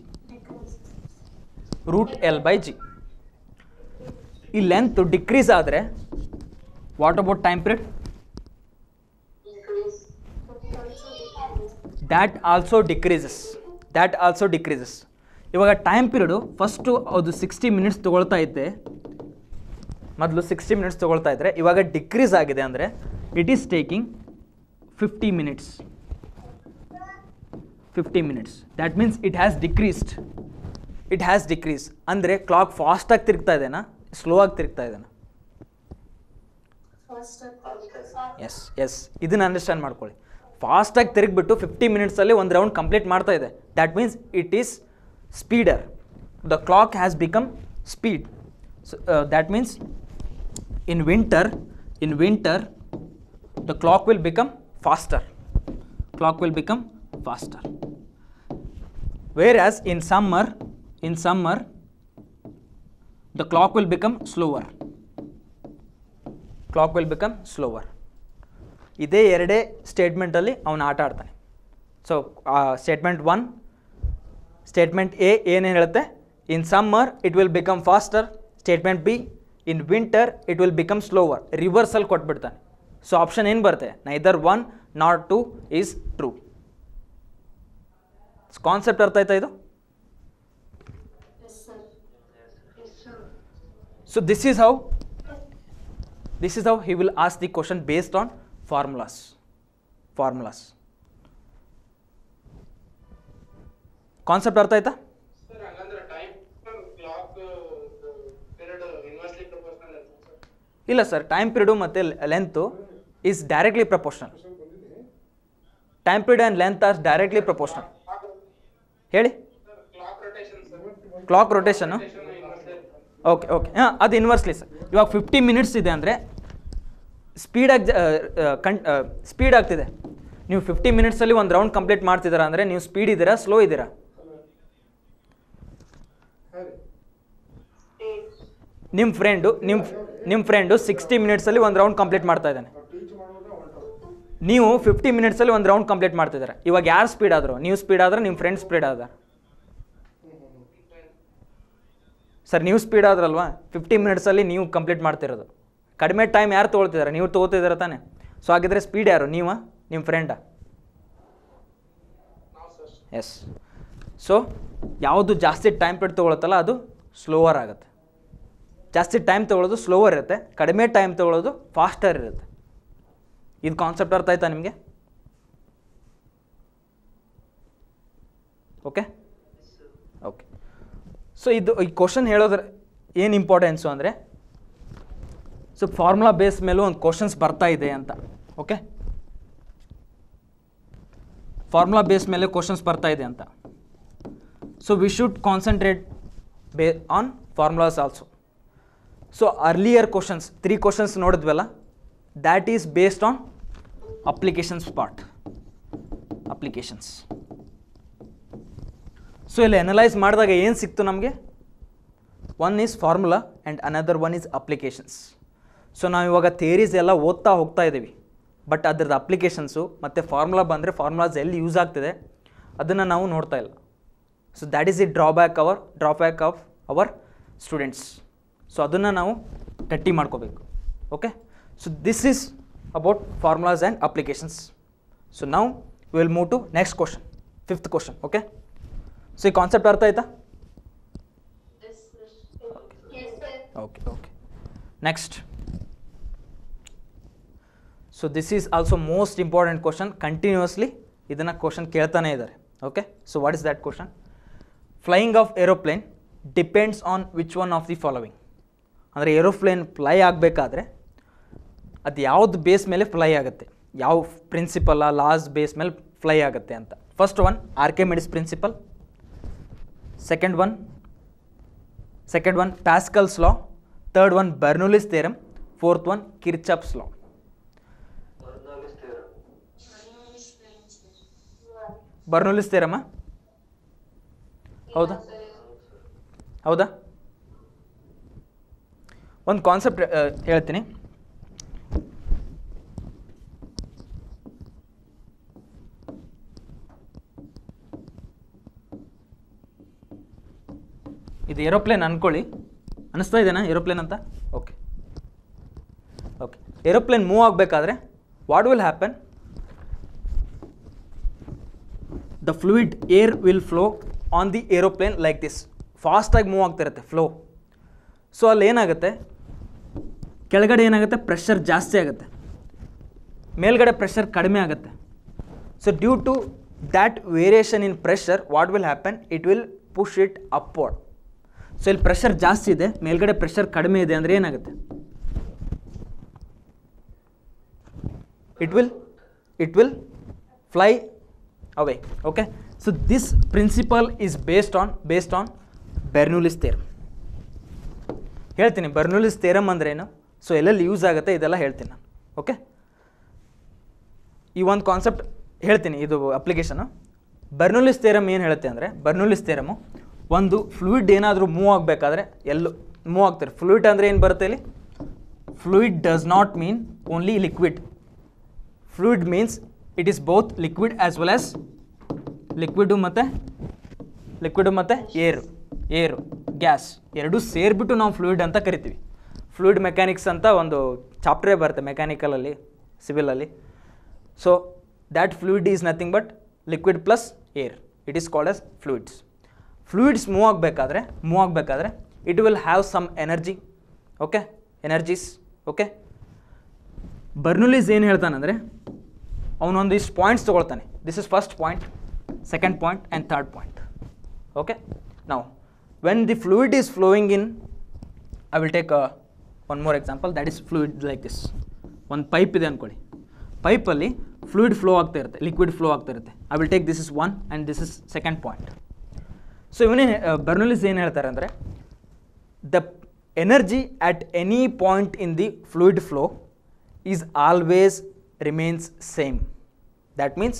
root L by G ಈ ಲೆಂತ್ ಡಿಕ್ರೀಸ್ ಆದರೆ what about time period that also decreases that also decreases ಇವಾಗ time period first ಅದು sixty minutes ತೊಗೊಳ್ತಾ ಇದ್ದೆ ಮೊದಲು sixty minutes ತೊಗೊಳ್ತಾ ಇದ್ದರೆ ಇವಾಗ ಡಿಕ್ರೀಸ್ ಆಗಿದೆ ಅಂದರೆ it is taking fifty minutes fifty minutes that means it has decreased it has decrease ಅಂದರೆ ಕ್ಲಾಕ್ ಫಾಸ್ಟಾಗಿ ತಿರುಗ್ತಾ ಇದೆನಾ ಸ್ಲೋ ಆಗಿ ತಿರುಗ್ತಾ ಇದೆನಾ ಎಸ್ ಎಸ್ ಇದನ್ನ ಅಂಡರ್ಸ್ಟ್ಯಾಂಡ್ ಮಾಡ್ಕೊಳ್ಳಿ ಫಾಸ್ಟಾಗಿ ತಿರುಗಿಬಿಟ್ಟು ಫಿಫ್ಟಿ ಮಿನಿಟ್ಸಲ್ಲಿ ಒಂದು ರೌಂಡ್ ಕಂಪ್ಲೀಟ್ ಮಾಡ್ತಾ ಇದೆ that means it is speeder the clock has become speed that means in winter in winter the clock will become faster clock will become faster whereas in summer in summer the clock will become slower clock will become slower ಇದೇ ಎರಡೇ ಸ್ಟೇಟ್ಮೆಂಟಲ್ಲಿ ಅವನು ಆಟ ಆಡ್ತಾನೆ so statement one statement A ಏನೇನು ಹೇಳುತ್ತೆ in summer it will become faster statement B in winter it will become slower reversal ಕೊಟ್ಬಿಡ್ತಾನೆ so option ಏನು ಬರುತ್ತೆ neither one not two is true concept ಅರ್ಥ ಆಯ್ತಾ ಇದು so this is how this is how he will ask the question based on formulas formulas concept ಅರ್ಥ ಆಯ್ತಾ sir ಹಂಗಂದ್ರೆ time clock period inversely proportional ಇರುತ್ತೆ sir ಇಲ್ಲ sir time period ಮತ್ತು length is directly proportional time period and length are directly proportional ಹೇಳಿ sir clock rotation sir clock rotation inversely ಇರುತ್ತೆ okay okay ಹಾಂ ಅದು ಇನ್ವರ್ಸ್ಲಿ ಸರ್ ಇವಾಗ fifty minutes ಇದೆ ಅಂದರೆ ಸ್ಪೀಡಾಗಿ ಕಣ್ ಸ್ಪೀಡ್ ಆಗ್ತಿದೆ ನೀವು ಫಿಫ್ಟಿ ಮಿನಿಟ್ಸಲ್ಲಿ ಒಂದು ರೌಂಡ್ ಕಂಪ್ಲೀಟ್ ಮಾಡ್ತಿದ್ದೀರಾ ಅಂದರೆ ನೀವು ಸ್ಪೀಡ್ ಇದ್ದೀರಾ ಸ್ಲೋ ಇದ್ದೀರಾ ಹೇಳಿ ನಿಮ್ಮ ಫ್ರೆಂಡು ನಿಮ್ಮ ನಿಮ್ಮ ಫ್ರೆಂಡು ಸಿಕ್ಸ್ಟಿ ಮಿನಿಟ್ಸಲ್ಲಿ ಒಂದು ರೌಂಡ್ ಕಂಪ್ಲೀಟ್ ಮಾಡ್ತಾ ಇದ್ದಾನೆ ನಾವು ಟೀಚ್ ಮಾಡಿದ್ರೆ ಹೊಂಟವು ನೀವು ಫಿಫ್ಟಿ ಮಿನಿಟ್ಸಲ್ಲಿ ಒಂದು ರೌಂಡ್ ಕಂಪ್ಲೀಟ್ ಮಾಡ್ತಿದ್ದಾರೆ ಇವಾಗ ಯಾರು ಸ್ಪೀಡ್ ಆದರು ನೀವು ಸ್ಪೀಡ್ ಆದ್ರೆ ನಿಮ್ಮ ಫ್ರೆಂಡ್ ಸ್ಪೀಡ್ ಆದ ಸರ್ ನೀವು ಸ್ಪೀಡ್ ಆದ್ರಲ್ವಾ ಫಿಫ್ಟಿ ಮಿನಿಟ್ಸಲ್ಲಿ ನೀವು ಕಂಪ್ಲೀಟ್ ಮಾಡ್ತಿರೋದು ಕಡಿಮೆ ಟೈಮ್ ಯಾರು ತೊಗೊಳ್ತಿದ್ದಾರೆ ನೀವು ತೊಗೋತಿದ್ದೀರ ತಾನೆ ಸೊ ಹಾಗಿದ್ರೆ ಸ್ಪೀಡ್ ಯಾರು ನೀವಾ ನಿಮ್ಮ ಫ್ರೆಂಡಾ ನಾವು ಸರ್ ಎಸ್ ಸೊ ಯಾವುದು ಜಾಸ್ತಿ ಟೈಮ್ ಪೀರಿಯಡ್ ತೊಗೊಳುತ್ತಲ್ಲ ಅದು ಸ್ಲೋವರ್ ಆಗುತ್ತೆ ಜಾಸ್ತಿ ಟೈಮ್ ತೊಗೊಳ್ಳೋದು ಸ್ಲೋವರ್ ಇರುತ್ತೆ ಕಡಿಮೆ ಟೈಮ್ ತೊಗೊಳ್ಳೋದು ಫಾಸ್ಟರ್ ಇರುತ್ತೆ ಇದು ಕಾನ್ಸೆಪ್ಟ್ ಅರ್ಥ ಆಯ್ತಾ ನಿಮಗೆ ಓಕೆ ಓಕೆ ಸೊ ಇದು ಈ ಕ್ವಶನ್ ಹೇಳೋದ್ರ ಏನು ಇಂಪಾರ್ಟೆನ್ಸು ಅಂದರೆ ಸೊ ಫಾರ್ಮುಲಾ ಬೇಸ್ ಮೇಲೂ ಒಂದು ಕ್ವಶನ್ಸ್ ಬರ್ತಾ ಇದೆ ಅಂತ ಓಕೆ ಫಾರ್ಮುಲಾ ಬೇಸ್ ಮೇಲೆ ಕ್ವಶನ್ಸ್ ಬರ್ತಾ ಇದೆ ಅಂತ so we should concentrate be on formulas also so earlier questions three questions ನೋಡಿದ್ವಲ್ಲ that is based on applications part applications so ಇಲ್ಲಿ ಅನಲೈಸ್ ಮಾಡಿದಾಗ ಏನು ಸಿಕ್ತು ನಮಗೆ one is formula and another one is applications so ನಾವು ಇವಾಗ theories ಎಲ್ಲ ಓದ್ತಾ ಹೋಗ್ತಾ ಇದ್ದೀವಿ ಬಟ್ ಅದ್ರದ್ದು ಅಪ್ಲಿಕೇಶನ್ಸು ಮತ್ತು ಫಾರ್ಮುಲಾ ಬಂದರೆ ಫಾರ್ಮುಲಾಸ್ ಎಲ್ಲಿ ಯೂಸ್ ಆಗ್ತಿದೆ ಅದನ್ನು ನಾವು ನೋಡ್ತಾ ಇಲ್ಲ so that is the drawback our drawback of our students so ಅದನ್ನು ನಾವು ಗಟ್ಟಿ ಮಾಡ್ಕೋಬೇಕು okay so this is about formulas and applications so ನಾವು will move to next question fifth question okay so ಈ ಕಾನ್ಸೆಪ್ಟ್ ಅರ್ಥ ಆಯ್ತಾ Yes, sir. Okay okay next so this is also most important question continuously ಇದನ್ನು question ಕೇಳ್ತಾನೆ ಇದ್ದಾರೆ okay so what is that question flying of aeroplane depends on which one of the following ಅಂದರೆ aeroplane fly ಆಗಬೇಕಾದ್ರೆ ಅದು ಯಾವ್ದು base ಮೇಲೆ fly ಆಗುತ್ತೆ ಯಾವ ಪ್ರಿನ್ಸಿಪಲ್ ಲಾಸ್ ಬೇಸ್ ಮೇಲೆ ಫ್ಲೈ ಆಗುತ್ತೆ ಅಂತ first one Archimedes principle second one second one Pascal's law third one Bernoulli's theorem fourth one Kirchhoff's law Bernoulli's ಥೇರಮ್ಮ ಹೌದಾ ಹೌದಾ ಒಂದು ಕಾನ್ಸೆಪ್ಟ್ ಹೇಳ್ತೀನಿ ಇದು ಏರೋಪ್ಲೇನ್ ಅನ್ಕೊಳ್ಳಿ ಅನಿಸ್ತಾ ಇದೆನಾ ಏರೋಪ್ಲೇನ್ ಅಂತ ಓಕೆ ಓಕೆ ಏರೋಪ್ಲೇನ್ ಮೂವ್ ಆಗಬೇಕಾದ್ರೆ what will happen the fluid air will flow on the aeroplane like this ಫಾಸ್ಟಾಗಿ ಮೂವ್ ಆಗ್ತಿರುತ್ತೆ ಫ್ಲೋ ಸೊ ಅಲ್ಲಿ ಏನಾಗುತ್ತೆ ಕೆಳಗಡೆ ಏನಾಗುತ್ತೆ ಪ್ರೆಷರ್ ಜಾಸ್ತಿ ಆಗುತ್ತೆ ಮೇಲ್ಗಡೆ ಪ್ರೆಷರ್ ಕಡಿಮೆ ಆಗುತ್ತೆ so due to that variation in pressure what will happen it will push it upward so ಇಲ್ಲಿ ಪ್ರೆಷರ್ ಜಾಸ್ತಿ ಇದೆ ಮೇಲ್ಗಡೆ ಪ್ರೆಷರ್ ಕಡಿಮೆ ಇದೆ ಅಂದರೆ ಏನಾಗುತ್ತೆ it will it will fly away okay so this principle is based on based on Bernoulli's theorem ಹೇಳ್ತೀನಿ Bernoulli's theorem ಅಂದ್ರೇನು ಸೊ ಎಲ್ಲೆಲ್ಲಿ ಯೂಸ್ ಆಗುತ್ತೆ ಇದೆಲ್ಲ ಹೇಳ್ತೀನಿ ನಾನು ಓಕೆ ಈ ಒಂದು ಕಾನ್ಸೆಪ್ಟ್ ಹೇಳ್ತೀನಿ ಇದು ಅಪ್ಲಿಕೇಶನು ಬರ್ನುಲಿಸ್ ಥೇರಮ್ ಏನು ಹೇಳುತ್ತೆ ಅಂದರೆ ಬರ್ನುಲಿಸ್ ಥೇರಮು ಒಂದು ಫ್ಲೂಯಿಡ್ ಏನಾದರೂ ಮೂವ್ ಆಗಬೇಕಾದ್ರೆ ಎಲ್ಲೂ ಮೂವ್ ಆಗ್ತಾರೆ ಫ್ಲೂಯಿಡ್ ಅಂದರೆ ಏನು ಬರುತ್ತೆ ಇಲ್ಲಿ fluid does not mean only liquid fluid means it is both liquid as well as liquid ಮತ್ತು ಲಿಕ್ವಿಡು ಮತ್ತು ಏರು ಏರು ಗ್ಯಾಸ್ ಎರಡೂ ಸೇರಿಬಿಟ್ಟು ನಾವು ಫ್ಲೂಯಿಡ್ ಅಂತ ಕರಿತೀವಿ ಫ್ಲೂಯಿಡ್ ಮೆಕ್ಯಾನಿಕ್ಸ್ ಅಂತ ಒಂದು ಚಾಪ್ಟ್ರೇ ಬರುತ್ತೆ ಮೆಕ್ಯಾನಿಕಲಲ್ಲಿ ಸಿವಿಲಲ್ಲಿ so that fluid is nothing but liquid plus air it is called as fluids fluids move ಆಗಬೇಕಾದ್ರೆ ಮೂವ್ ಆಗಬೇಕಾದ್ರೆ it will have some energy okay energies okay Bernoulli's ಏನು ಹೇಳ್ತಾನಂದರೆ ಅವನೊಂದಿಷ್ಟು ಪಾಯಿಂಟ್ಸ್ ತೊಗೊಳ್ತಾನೆ this is first point second point and third point okay ನಾವು when the fluid is flowing in I will take one more example that is fluid like this ಒಂದು pipe ಇದೆ ಅಂದ್ಕೊಳ್ಳಿ ಪೈಪಲ್ಲಿ fluid flow ಆಗ್ತಾ ಇರುತ್ತೆ liquid flow ಆಗ್ತಾ ಇರುತ್ತೆ I will take this is one and this is second point so ಇವನೇ Bernoulli's ಏನು ಹೇಳ್ತಾರೆ ಅಂದರೆ the energy at any point in the fluid flow is always remains same that means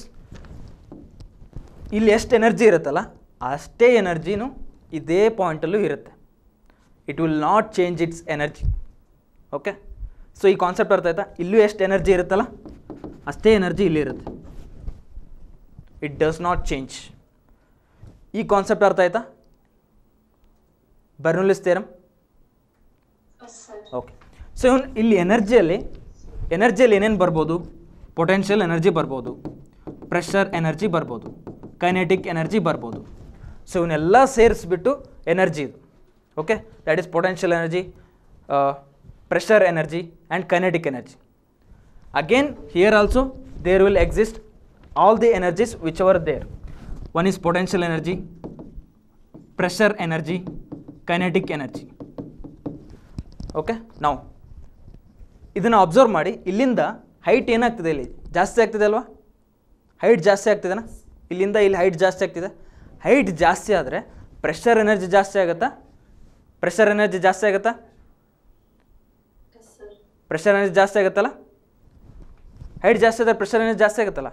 ಇಲ್ಲಿ ಎಷ್ಟು ಎನರ್ಜಿ ಇರುತ್ತಲ್ಲ ಅಷ್ಟೇ ಎನರ್ಜಿನೂ ಇದೇ ಪಾಯಿಂಟಲ್ಲೂ ಇರುತ್ತೆ it will not change its energy okay so ಈ ಕಾನ್ಸೆಪ್ಟ್ ಅರ್ಥ ಆಯ್ತಾ ಇಲ್ಲೂ ಎಷ್ಟು ಎನರ್ಜಿ ಇರುತ್ತಲ್ಲ ಅಷ್ಟೇ ಎನರ್ಜಿ ಇಲ್ಲಿ ಇರುತ್ತೆ ಇಟ್ ಡಸ್ ನಾಟ್ ಚೇಂಜ್ ಈ ಕಾನ್ಸೆಪ್ಟ್ ಅರ್ಥ ಆಯ್ತಾ Bernoulli's theorem Yes, sir. Okay so ಇವನು ಇಲ್ಲಿ ಎನರ್ಜಿಯಲ್ಲಿ ಎನರ್ಜಿಯಲ್ಲಿ ಏನೇನು ಬರ್ಬೋದು ಪೊಟೆನ್ಷಿಯಲ್ ಎನರ್ಜಿ ಬರ್ಬೋದು ಪ್ರೆಷರ್ ಎನರ್ಜಿ ಬರ್ಬೋದು ಕೈನೆಟಿಕ್ ಎನರ್ಜಿ ಬರ್ಬೋದು ಸೊ ಇವನ್ನೆಲ್ಲ ಸೇರಿಸ್ಬಿಟ್ಟು ಎನರ್ಜಿ ಇದು okay that is potential energy pressure energy and kinetic energy again here also there will exist all the energies which are there one is potential energy pressure energy kinetic energy okay ನಾವು ಇದನ್ನು observe ಮಾಡಿ ಇಲ್ಲಿಂದ height ಏನಾಗ್ತಿದೆ ಇಲ್ಲಿ ಜಾಸ್ತಿ ಆಗ್ತಿದೆ ಅಲ್ವಾ height ಜಾಸ್ತಿ ಆಗ್ತಿದೆನಾ ಇಲ್ಲಿಂದ ಇಲ್ಲಿ ಹೈಟ್ ಜಾಸ್ತಿ ಆಗ್ತಿದೆ ಹೈಟ್ ಜಾಸ್ತಿ ಆದರೆ ಪ್ರೆಷರ್ ಎನರ್ಜಿ ಜಾಸ್ತಿ ಆಗುತ್ತಾ ಪ್ರೆಷರ್ ಎನರ್ಜಿ ಜಾಸ್ತಿ ಆಗುತ್ತಾ Yes, sir. ಪ್ರೆಷರ್ ಎನರ್ಜಿ ಜಾಸ್ತಿ ಆಗುತ್ತಲ್ಲ ಹೈಟ್ ಜಾಸ್ತಿ ಆದರೆ ಪ್ರೆಷರ್ ಎನರ್ಜಿ ಜಾಸ್ತಿ ಆಗುತ್ತಲ್ಲ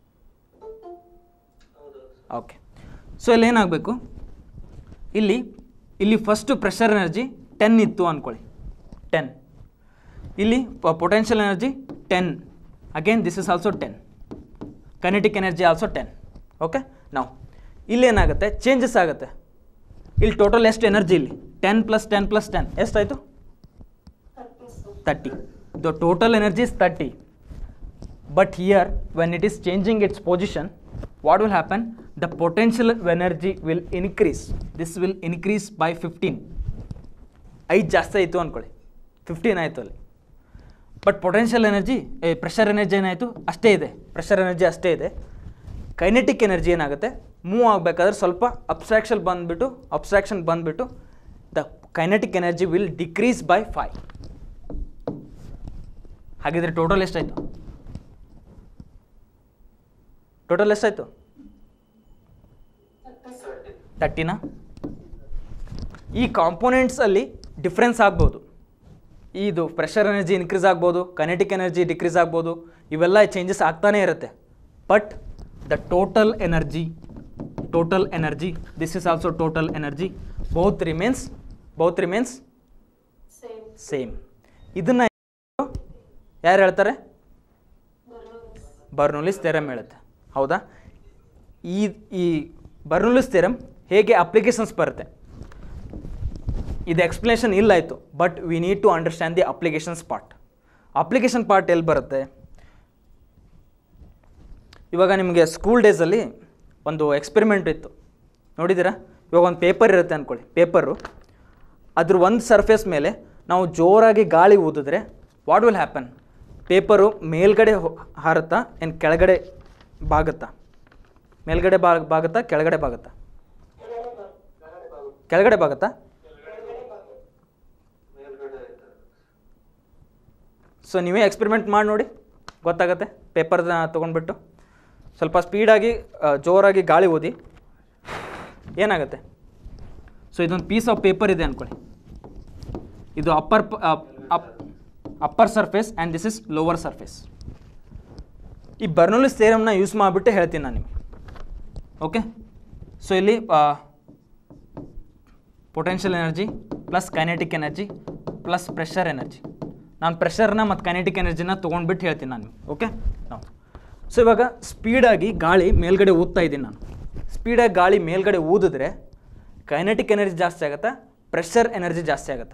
ಓಕೆ ಸೊ ಇಲ್ಲಿ ಏನಾಗಬೇಕು ಇಲ್ಲಿ ಇಲ್ಲಿ ಫಸ್ಟು ಪ್ರೆಷರ್ ಎನರ್ಜಿ ಟೆನ್ ಇತ್ತು ಅಂದ್ಕೊಳ್ಳಿ ಟೆನ್ ಇಲ್ಲಿ potential energy ten again this is also ten kinetic energy also ten okay ನಾವು ಇಲ್ಲಿ ಏನಾಗುತ್ತೆ ಚೇಂಜಸ್ ಆಗುತ್ತೆ ಇಲ್ಲಿ ಟೋಟಲ್ ಎಷ್ಟು ಎನರ್ಜಿ ಇಲ್ಲಿ ten plus ten plus ten ಎಷ್ಟಾಯಿತು Thirty, sir. Thirty the total energy is thirty but here when it is changing its position what will happen the potential energy will increase this will increase by fifteen ಐದು ಜಾಸ್ತಿ ಆಯಿತು ಅಂದ್ಕೊಳ್ಳಿ fifteen ಆಯಿತು ಅಲ್ಲಿ but potential energy pressure energy ಏನಾಯಿತು ಅಷ್ಟೇ ಇದೆ pressure energy ಅಷ್ಟೇ ಇದೆ ಕೈನೆಟಿಕ್ ಎನರ್ಜಿ ಏನಾಗುತ್ತೆ ಮೂವ್ ಆಗಬೇಕಾದ್ರೆ ಸ್ವಲ್ಪ ಅಬ್ಸ್ಟ್ರಾಕ್ಷನ್ ಬಂದುಬಿಟ್ಟು ಅಬ್ಸ್ಟ್ರಾಕ್ಷನ್ ಬಂದುಬಿಟ್ಟು the kinetic energy will decrease by five ಹಾಗಿದ್ರೆ ಟೋಟಲ್ ಎಷ್ಟಾಯಿತು ಟೋಟಲ್ ಎಷ್ಟಾಯಿತು Thirty, sir. ತರ್ಟಿನ ಈ ಕಾಂಪೋನೆಂಟ್ಸಲ್ಲಿ ಡಿಫ್ರೆನ್ಸ್ ಆಗ್ಬೋದು ಇದು ಪ್ರೆಷರ್ ಎನರ್ಜಿ ಇನ್ಕ್ರೀಸ್ ಆಗ್ಬೋದು ಕನೆಟಿಕ್ ಎನರ್ಜಿ ಡಿಕ್ರೀಸ್ ಆಗ್ಬೋದು ಇವೆಲ್ಲ ಚೇಂಜಸ್ ಆಗ್ತಾನೇ ಇರುತ್ತೆ but the total energy total energy this is also total energy ಬಹುತ್ ರಿಮೇನ್ಸ್ ಬಹುತ್ ರಿಮೇನ್ಸ್ Same. ಸೇಮ್ ಇದನ್ನು ಯಾರು ಹೇಳ್ತಾರೆ Bernoullis. ಬರ್ನೂಲಿಸ್ ಥೆರಮ್ ಹೇಳುತ್ತೆ ಹೌದಾ ಈ ಈ ಬರ್ನೂಲಿಸ್ ಥೆರಮ್ ಹೇಗೆ ಅಪ್ಲಿಕೇಶನ್ಸ್ ಬರುತ್ತೆ ಇದು ಎಕ್ಸ್ಪ್ಲನೇಷನ್ ಇಲ್ಲ ಆಯಿತು but we need to understand the applications part application part ಎಲ್ಲಿ ಬರುತ್ತೆ ಇವಾಗ ನಿಮಗೆ ಸ್ಕೂಲ್ ಡೇಸಲ್ಲಿ ಒಂದು ಎಕ್ಸ್ಪೆರಿಮೆಂಟ್ ಇತ್ತು ನೋಡಿದ್ದೀರಾ ಇವಾಗ ಒಂದು ಪೇಪರ್ ಇರುತ್ತೆ ಅಂದ್ಕೊಳ್ಳಿ ಪೇಪರು ಅದ್ರ ಒಂದು ಸರ್ಫೇಸ್ ಮೇಲೆ ನಾವು ಜೋರಾಗಿ ಗಾಳಿ ಊದಿದ್ರೆ ವಾಟ್ ವಿಲ್ ಹ್ಯಾಪನ್ ಪೇಪರು ಮೇಲ್ಗಡೆ ಹೊ- ಹಾರುತ್ತಾ ಏನು ಕೆಳಗಡೆ ಬಾಗುತ್ತಾ ಮೇಲ್ಗಡೆ ಬಾ ಬಾಗುತ್ತಾ ಕೆಳಗಡೆ ಬಾಗುತ್ತಾ ಕೆಳಗಡೆ ಬಾಗುತ್ತಾ ಸೊ ನೀವೇ ಎಕ್ಸ್ಪೆರಿಮೆಂಟ್ ಮಾಡಿ ನೋಡಿ ಗೊತ್ತಾಗತ್ತೆ ಪೇಪರ್ನ ತೊಗೊಂಡ್ಬಿಟ್ಟು ಸ್ವಲ್ಪ ಸ್ಪೀಡಾಗಿ ಆ, ಜೋರಾಗಿ ಗಾಳಿ ಊದಿ ಏನಾಗುತ್ತೆ ಸೊ ಇದೊಂದು ಪೀಸ್ ಆಫ್ ಪೇಪರ್ ಇದೆ ಅಂದ್ಕೊಳ್ಳಿ ಇದು upper upper surface and this is lower surface ಈ ಬರ್ನೋಲಿಸ್ ಥೇರಮ್ನ ಯೂಸ್ ಮಾಡಿಬಿಟ್ಟು ಹೇಳ್ತೀನಿ ನಾನು ನಿಮಗೆ ಓಕೆ ಸೊ ಇಲ್ಲಿ potential energy plus kinetic energy plus pressure energy ನಾನು ಪ್ರೆಷರ್ನ ಮತ್ತು ಕೈನೆಟಿಕ್ ಎನರ್ಜಿನ ತೊಗೊಂಡ್ಬಿಟ್ಟು ಹೇಳ್ತೀನಿ ನಾನು ಓಕೆ ನಾವು ಸೊ ಇವಾಗ ಸ್ಪೀಡಾಗಿ ಗಾಳಿ ಮೇಲ್ಗಡೆ ಊದ್ತಾ ಇದ್ದೀನಿ ನಾನು ಸ್ಪೀಡಾಗಿ ಗಾಳಿ ಮೇಲ್ಗಡೆ ಊದಿದ್ರೆ ಕೈನೆಟಿಕ್ ಎನರ್ಜಿ ಜಾಸ್ತಿ ಆಗುತ್ತಾ ಪ್ರೆಷರ್ ಎನರ್ಜಿ ಜಾಸ್ತಿ ಆಗುತ್ತಾ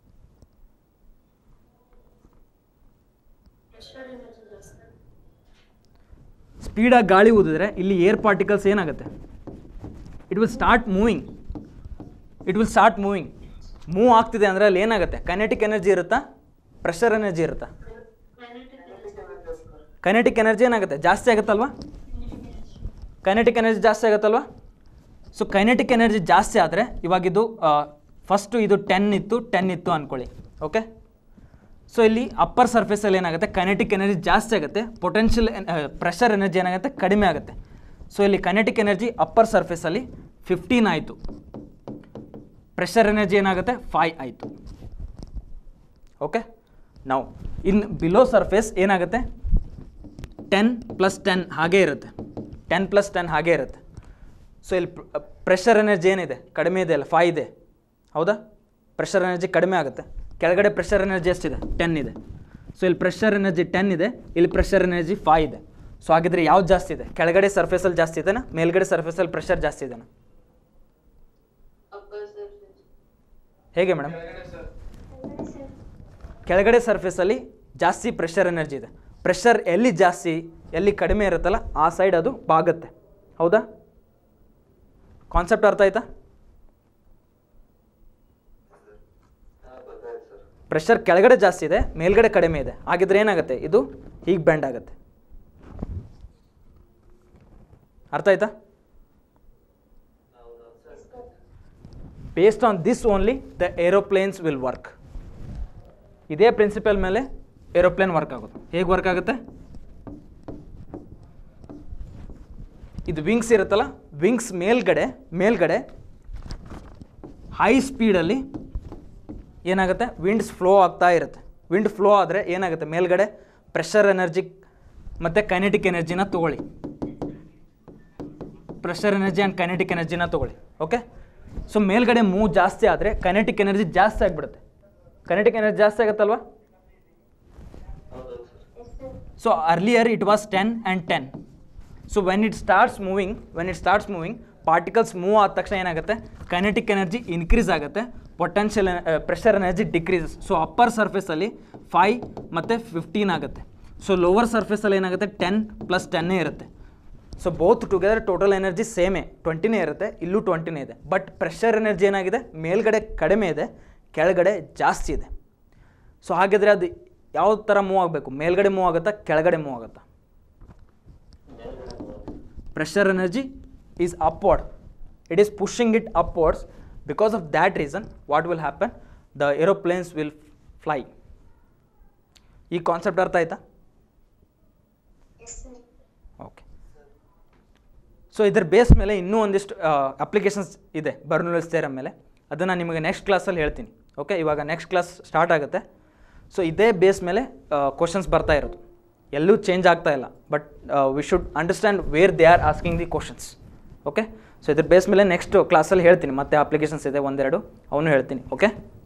Pressure energy ಜಾಸ್ತಿ. ಸ್ಪೀಡಾಗಿ ಗಾಳಿ ಊದಿದ್ರೆ ಇಲ್ಲಿ ಏರ್ ಪಾರ್ಟಿಕಲ್ಸ್ ಏನಾಗುತ್ತೆ it will start moving it will start moving move ಆಗ್ತಿದೆ ಅಂದರೆ ಅಲ್ಲಿ ಏನಾಗುತ್ತೆ ಕೈನೆಟಿಕ್ ಎನರ್ಜಿ ಇರುತ್ತಾ ಪ್ರೆಷರ್ ಎನರ್ಜಿ ಇರುತ್ತಾ Kinetic energy. ಕೈನೆಟಿಕ್ ಎನರ್ಜಿ ಏನಾಗುತ್ತೆ ಜಾಸ್ತಿ ಆಗುತ್ತಲ್ವಾ ಕೈನೆಟಿಕ್ ಎನರ್ಜಿ ಜಾಸ್ತಿ ಆಗುತ್ತಲ್ವಾ ಸೊ ಕೈನೆಟಿಕ್ ಎನರ್ಜಿ ಜಾಸ್ತಿ ಆದರೆ ಇವಾಗಿದು ಫಸ್ಟು ಇದು ಟೆನ್ ಇತ್ತು ಟೆನ್ ಇತ್ತು ಅಂದ್ಕೊಳ್ಳಿ ಓಕೆ ಸೊ ಇಲ್ಲಿ ಅಪ್ಪರ್ ಸರ್ಫೇಸಲ್ಲಿ ಏನಾಗುತ್ತೆ ಕೈನೆಟಿಕ್ ಎನರ್ಜಿ ಜಾಸ್ತಿ ಆಗುತ್ತೆ ಪೊಟೆನ್ಷಿಯಲ್ ಪ್ರೆಷರ್ ಎನರ್ಜಿ ಏನಾಗುತ್ತೆ ಕಡಿಮೆ ಆಗುತ್ತೆ ಸೊ ಇಲ್ಲಿ ಕೈನೆಟಿಕ್ ಎನರ್ಜಿ ಅಪ್ಪರ್ ಸರ್ಫೇಸಲ್ಲಿ ಫಿಫ್ಟೀನ್ ಆಯಿತು ಪ್ರೆಷರ್ ಎನರ್ಜಿ ಏನಾಗುತ್ತೆ ಫೈ ಆಯಿತು ಓಕೆ ನಾವು ಇನ್ ಬಿಲೋ ಸರ್ಫೇಸ್ ಏನಾಗುತ್ತೆ ಟೆನ್ ಪ್ಲಸ್ ಟೆನ್ ಹಾಗೇ ಇರುತ್ತೆ ಟೆನ್ ಪ್ಲಸ್ ಟೆನ್ ಹಾಗೇ ಇರುತ್ತೆ ಸೊ ಇಲ್ಲಿ ಪ್ರೆಷರ್ ಎನರ್ಜಿ ಏನಿದೆ ಕಡಿಮೆ ಇದೆ ಅಲ್ಲ ಫೈ ಇದೆ ಹೌದಾ ಪ್ರೆಷರ್ ಎನರ್ಜಿ ಕಡಿಮೆ ಆಗುತ್ತೆ ಕೆಳಗಡೆ ಪ್ರೆಷರ್ ಎನರ್ಜಿ ಎಷ್ಟಿದೆ ಟೆನ್ ಇದೆ ಸೊ ಇಲ್ಲಿ ಪ್ರೆಷರ್ ಎನರ್ಜಿ ಟೆನ್ ಇದೆ ಇಲ್ಲಿ ಪ್ರೆಷರ್ ಎನರ್ಜಿ ಫೈ ಇದೆ ಸೊ ಹಾಗಿದ್ರೆ ಯಾವ್ದು ಜಾಸ್ತಿ ಇದೆ ಕೆಳಗಡೆ ಸರ್ಫೇಸಲ್ಲಿ ಜಾಸ್ತಿ ಇದೆನಾ ಮೇಲ್ಗಡೆ ಸರ್ಫೇಸಲ್ಲಿ ಪ್ರೆಷರ್ ಜಾಸ್ತಿ ಇದೆನಾ Upper surface. ಹೇಗೆ ಮೇಡಮ್ Sir. ಕೆಳಗಡೆ ಸರ್ಫೇಸಲ್ಲಿ ಜಾಸ್ತಿ ಪ್ರೆಷರ್ ಎನರ್ಜಿ ಇದೆ ಪ್ರೆಷರ್ ಎಲ್ಲಿ ಜಾಸ್ತಿ ಎಲ್ಲಿ ಕಡಿಮೆ ಇರುತ್ತಲ್ಲ ಆ ಸೈಡ್ ಅದು ಬಾಗುತ್ತೆ ಹೌದಾ ಕಾನ್ಸೆಪ್ಟ್ ಅರ್ಥ ಆಯ್ತಾ ಪ್ರೆಷರ್ ಕೆಳಗಡೆ ಜಾಸ್ತಿ ಇದೆ ಮೇಲ್ಗಡೆ ಕಡಿಮೆ ಇದೆ ಹಾಗಿದ್ರೆ ಏನಾಗುತ್ತೆ ಇದು ಹೀಗೆ ಬೆಂಡ್ ಆಗುತ್ತೆ ಅರ್ಥ ಆಯ್ತಾ based on this only the aeroplanes will work ಇದೇ ಪ್ರಿನ್ಸಿಪಲ್ ಮೇಲೆ ಏರೋಪ್ಲೇನ್ ವರ್ಕ್ ಆಗುತ್ತೆ ಹೇಗೆ ವರ್ಕ್ ಆಗುತ್ತೆ ಇದು ವಿಂಗ್ಸ್ ಇರುತ್ತಲ್ಲ ವಿಂಗ್ಸ್ ಮೇಲ್ಗಡೆ ಮೇಲ್ಗಡೆ ಹೈ ಸ್ಪೀಡಲ್ಲಿ ಏನಾಗುತ್ತೆ ವಿಂಡ್ಸ್ ಫ್ಲೋ ಆಗ್ತಾ ಇರುತ್ತೆ ವಿಂಡ್ ಫ್ಲೋ ಆದರೆ ಏನಾಗುತ್ತೆ ಮೇಲ್ಗಡೆ ಪ್ರೆಷರ್ ಎನರ್ಜಿ ಮತ್ತು ಕೈನೆಟಿಕ್ ಎನರ್ಜಿನ ತೊಗೊಳ್ಳಿ ಪ್ರೆಷರ್ ಎನರ್ಜಿ ಆ್ಯಂಡ್ ಕೈನೆಟಿಕ್ ಎನರ್ಜಿನ ತೊಗೊಳ್ಳಿ ಓಕೆ ಸೊ ಮೇಲ್ಗಡೆ ಮೂವ್ ಜಾಸ್ತಿ ಆದರೆ ಕೈನೆಟಿಕ್ ಎನರ್ಜಿ ಜಾಸ್ತಿ ಆಗಿಬಿಡುತ್ತೆ ಕೈನೆಟಿಕ್ ಎನರ್ಜಿ ಜಾಸ್ತಿ ಆಗುತ್ತಲ್ವಾ so earlier it was ten and ten so when it starts moving when it starts moving particles move ಆದ ತಕ್ಷಣ ಏನಾಗುತ್ತೆ ಕೈನೆಟಿಕ್ ಎನರ್ಜಿ ಇನ್ಕ್ರೀಸ್ ಆಗುತ್ತೆ potential pressure energy decreases so upper ಸರ್ಫೇಸಲ್ಲಿ five ಮತ್ತು ಫಿಫ್ಟೀನ್ ಆಗುತ್ತೆ so lower ಸರ್ಫೇಸಲ್ಲಿ ಏನಾಗುತ್ತೆ ten plus ಟೆನ್ನೇ ಇರುತ್ತೆ so both together total energy ಸೇಮೇ ಟ್ವೆಂಟಿನೇ ಇರುತ್ತೆ ಇಲ್ಲೂ ಟ್ವೆಂಟಿನೇ ಇದೆ ಬಟ್ ಪ್ರೆಷರ್ ಎನರ್ಜಿ ಏನಾಗಿದೆ ಮೇಲ್ಗಡೆ ಕಡಿಮೆ ಇದೆ ಕೆಳಗಡೆ ಜಾಸ್ತಿ ಇದೆ ಸೊ ಹಾಗಿದ್ರೆ ಅದು ಯಾವ ಥರ ಮೂವ್ ಆಗಬೇಕು ಮೇಲ್ಗಡೆ ಮೂವ್ ಆಗುತ್ತಾ ಕೆಳಗಡೆ ಮೂವ್ ಆಗುತ್ತಾ pressure energy is upward it is pushing it upwards because of that reason what will happen the aeroplanes will fly ಈ ಕಾನ್ಸೆಪ್ಟ್ ಅರ್ಥ ಆಯ್ತಾ Yes, sir. ಓಕೆ ಸೊ ಇದ್ರ ಬೇಸ್ ಮೇಲೆ ಇನ್ನೂ ಒಂದಿಷ್ಟು ಅಪ್ಲಿಕೇಶನ್ಸ್ ಇದೆ ಬರ್ನುಲಸ್ ಥೇರಮ್ ಮೇಲೆ ಅದನ್ನು ನಿಮಗೆ ನೆಕ್ಸ್ಟ್ ಕ್ಲಾಸಲ್ಲಿ ಹೇಳ್ತೀನಿ ಓಕೆ ಇವಾಗ ನೆಕ್ಸ್ಟ್ ಕ್ಲಾಸ್ ಸ್ಟಾರ್ಟ್ ಆಗುತ್ತೆ ಸೊ ಇದೇ ಬೇಸ್ ಮೇಲೆ ಕ್ವಶನ್ಸ್ ಬರ್ತಾ ಇರೋದು ಎಲ್ಲೂ ಚೇಂಜ್ ಆಗ್ತಾ ಇಲ್ಲ but we should understand where they are asking the questions okay so ಇದ್ರ ಬೇಸ್ ಮೇಲೆ ನೆಕ್ಸ್ಟ್ ಕ್ಲಾಸಲ್ಲಿ ಹೇಳ್ತೀನಿ ಮತ್ತೆ ಅಪ್ಲಿಕೇಶನ್ಸ್ ಇದೆ ಒಂದೆರಡು ಅವನು ಹೇಳ್ತೀನಿ ಓಕೆ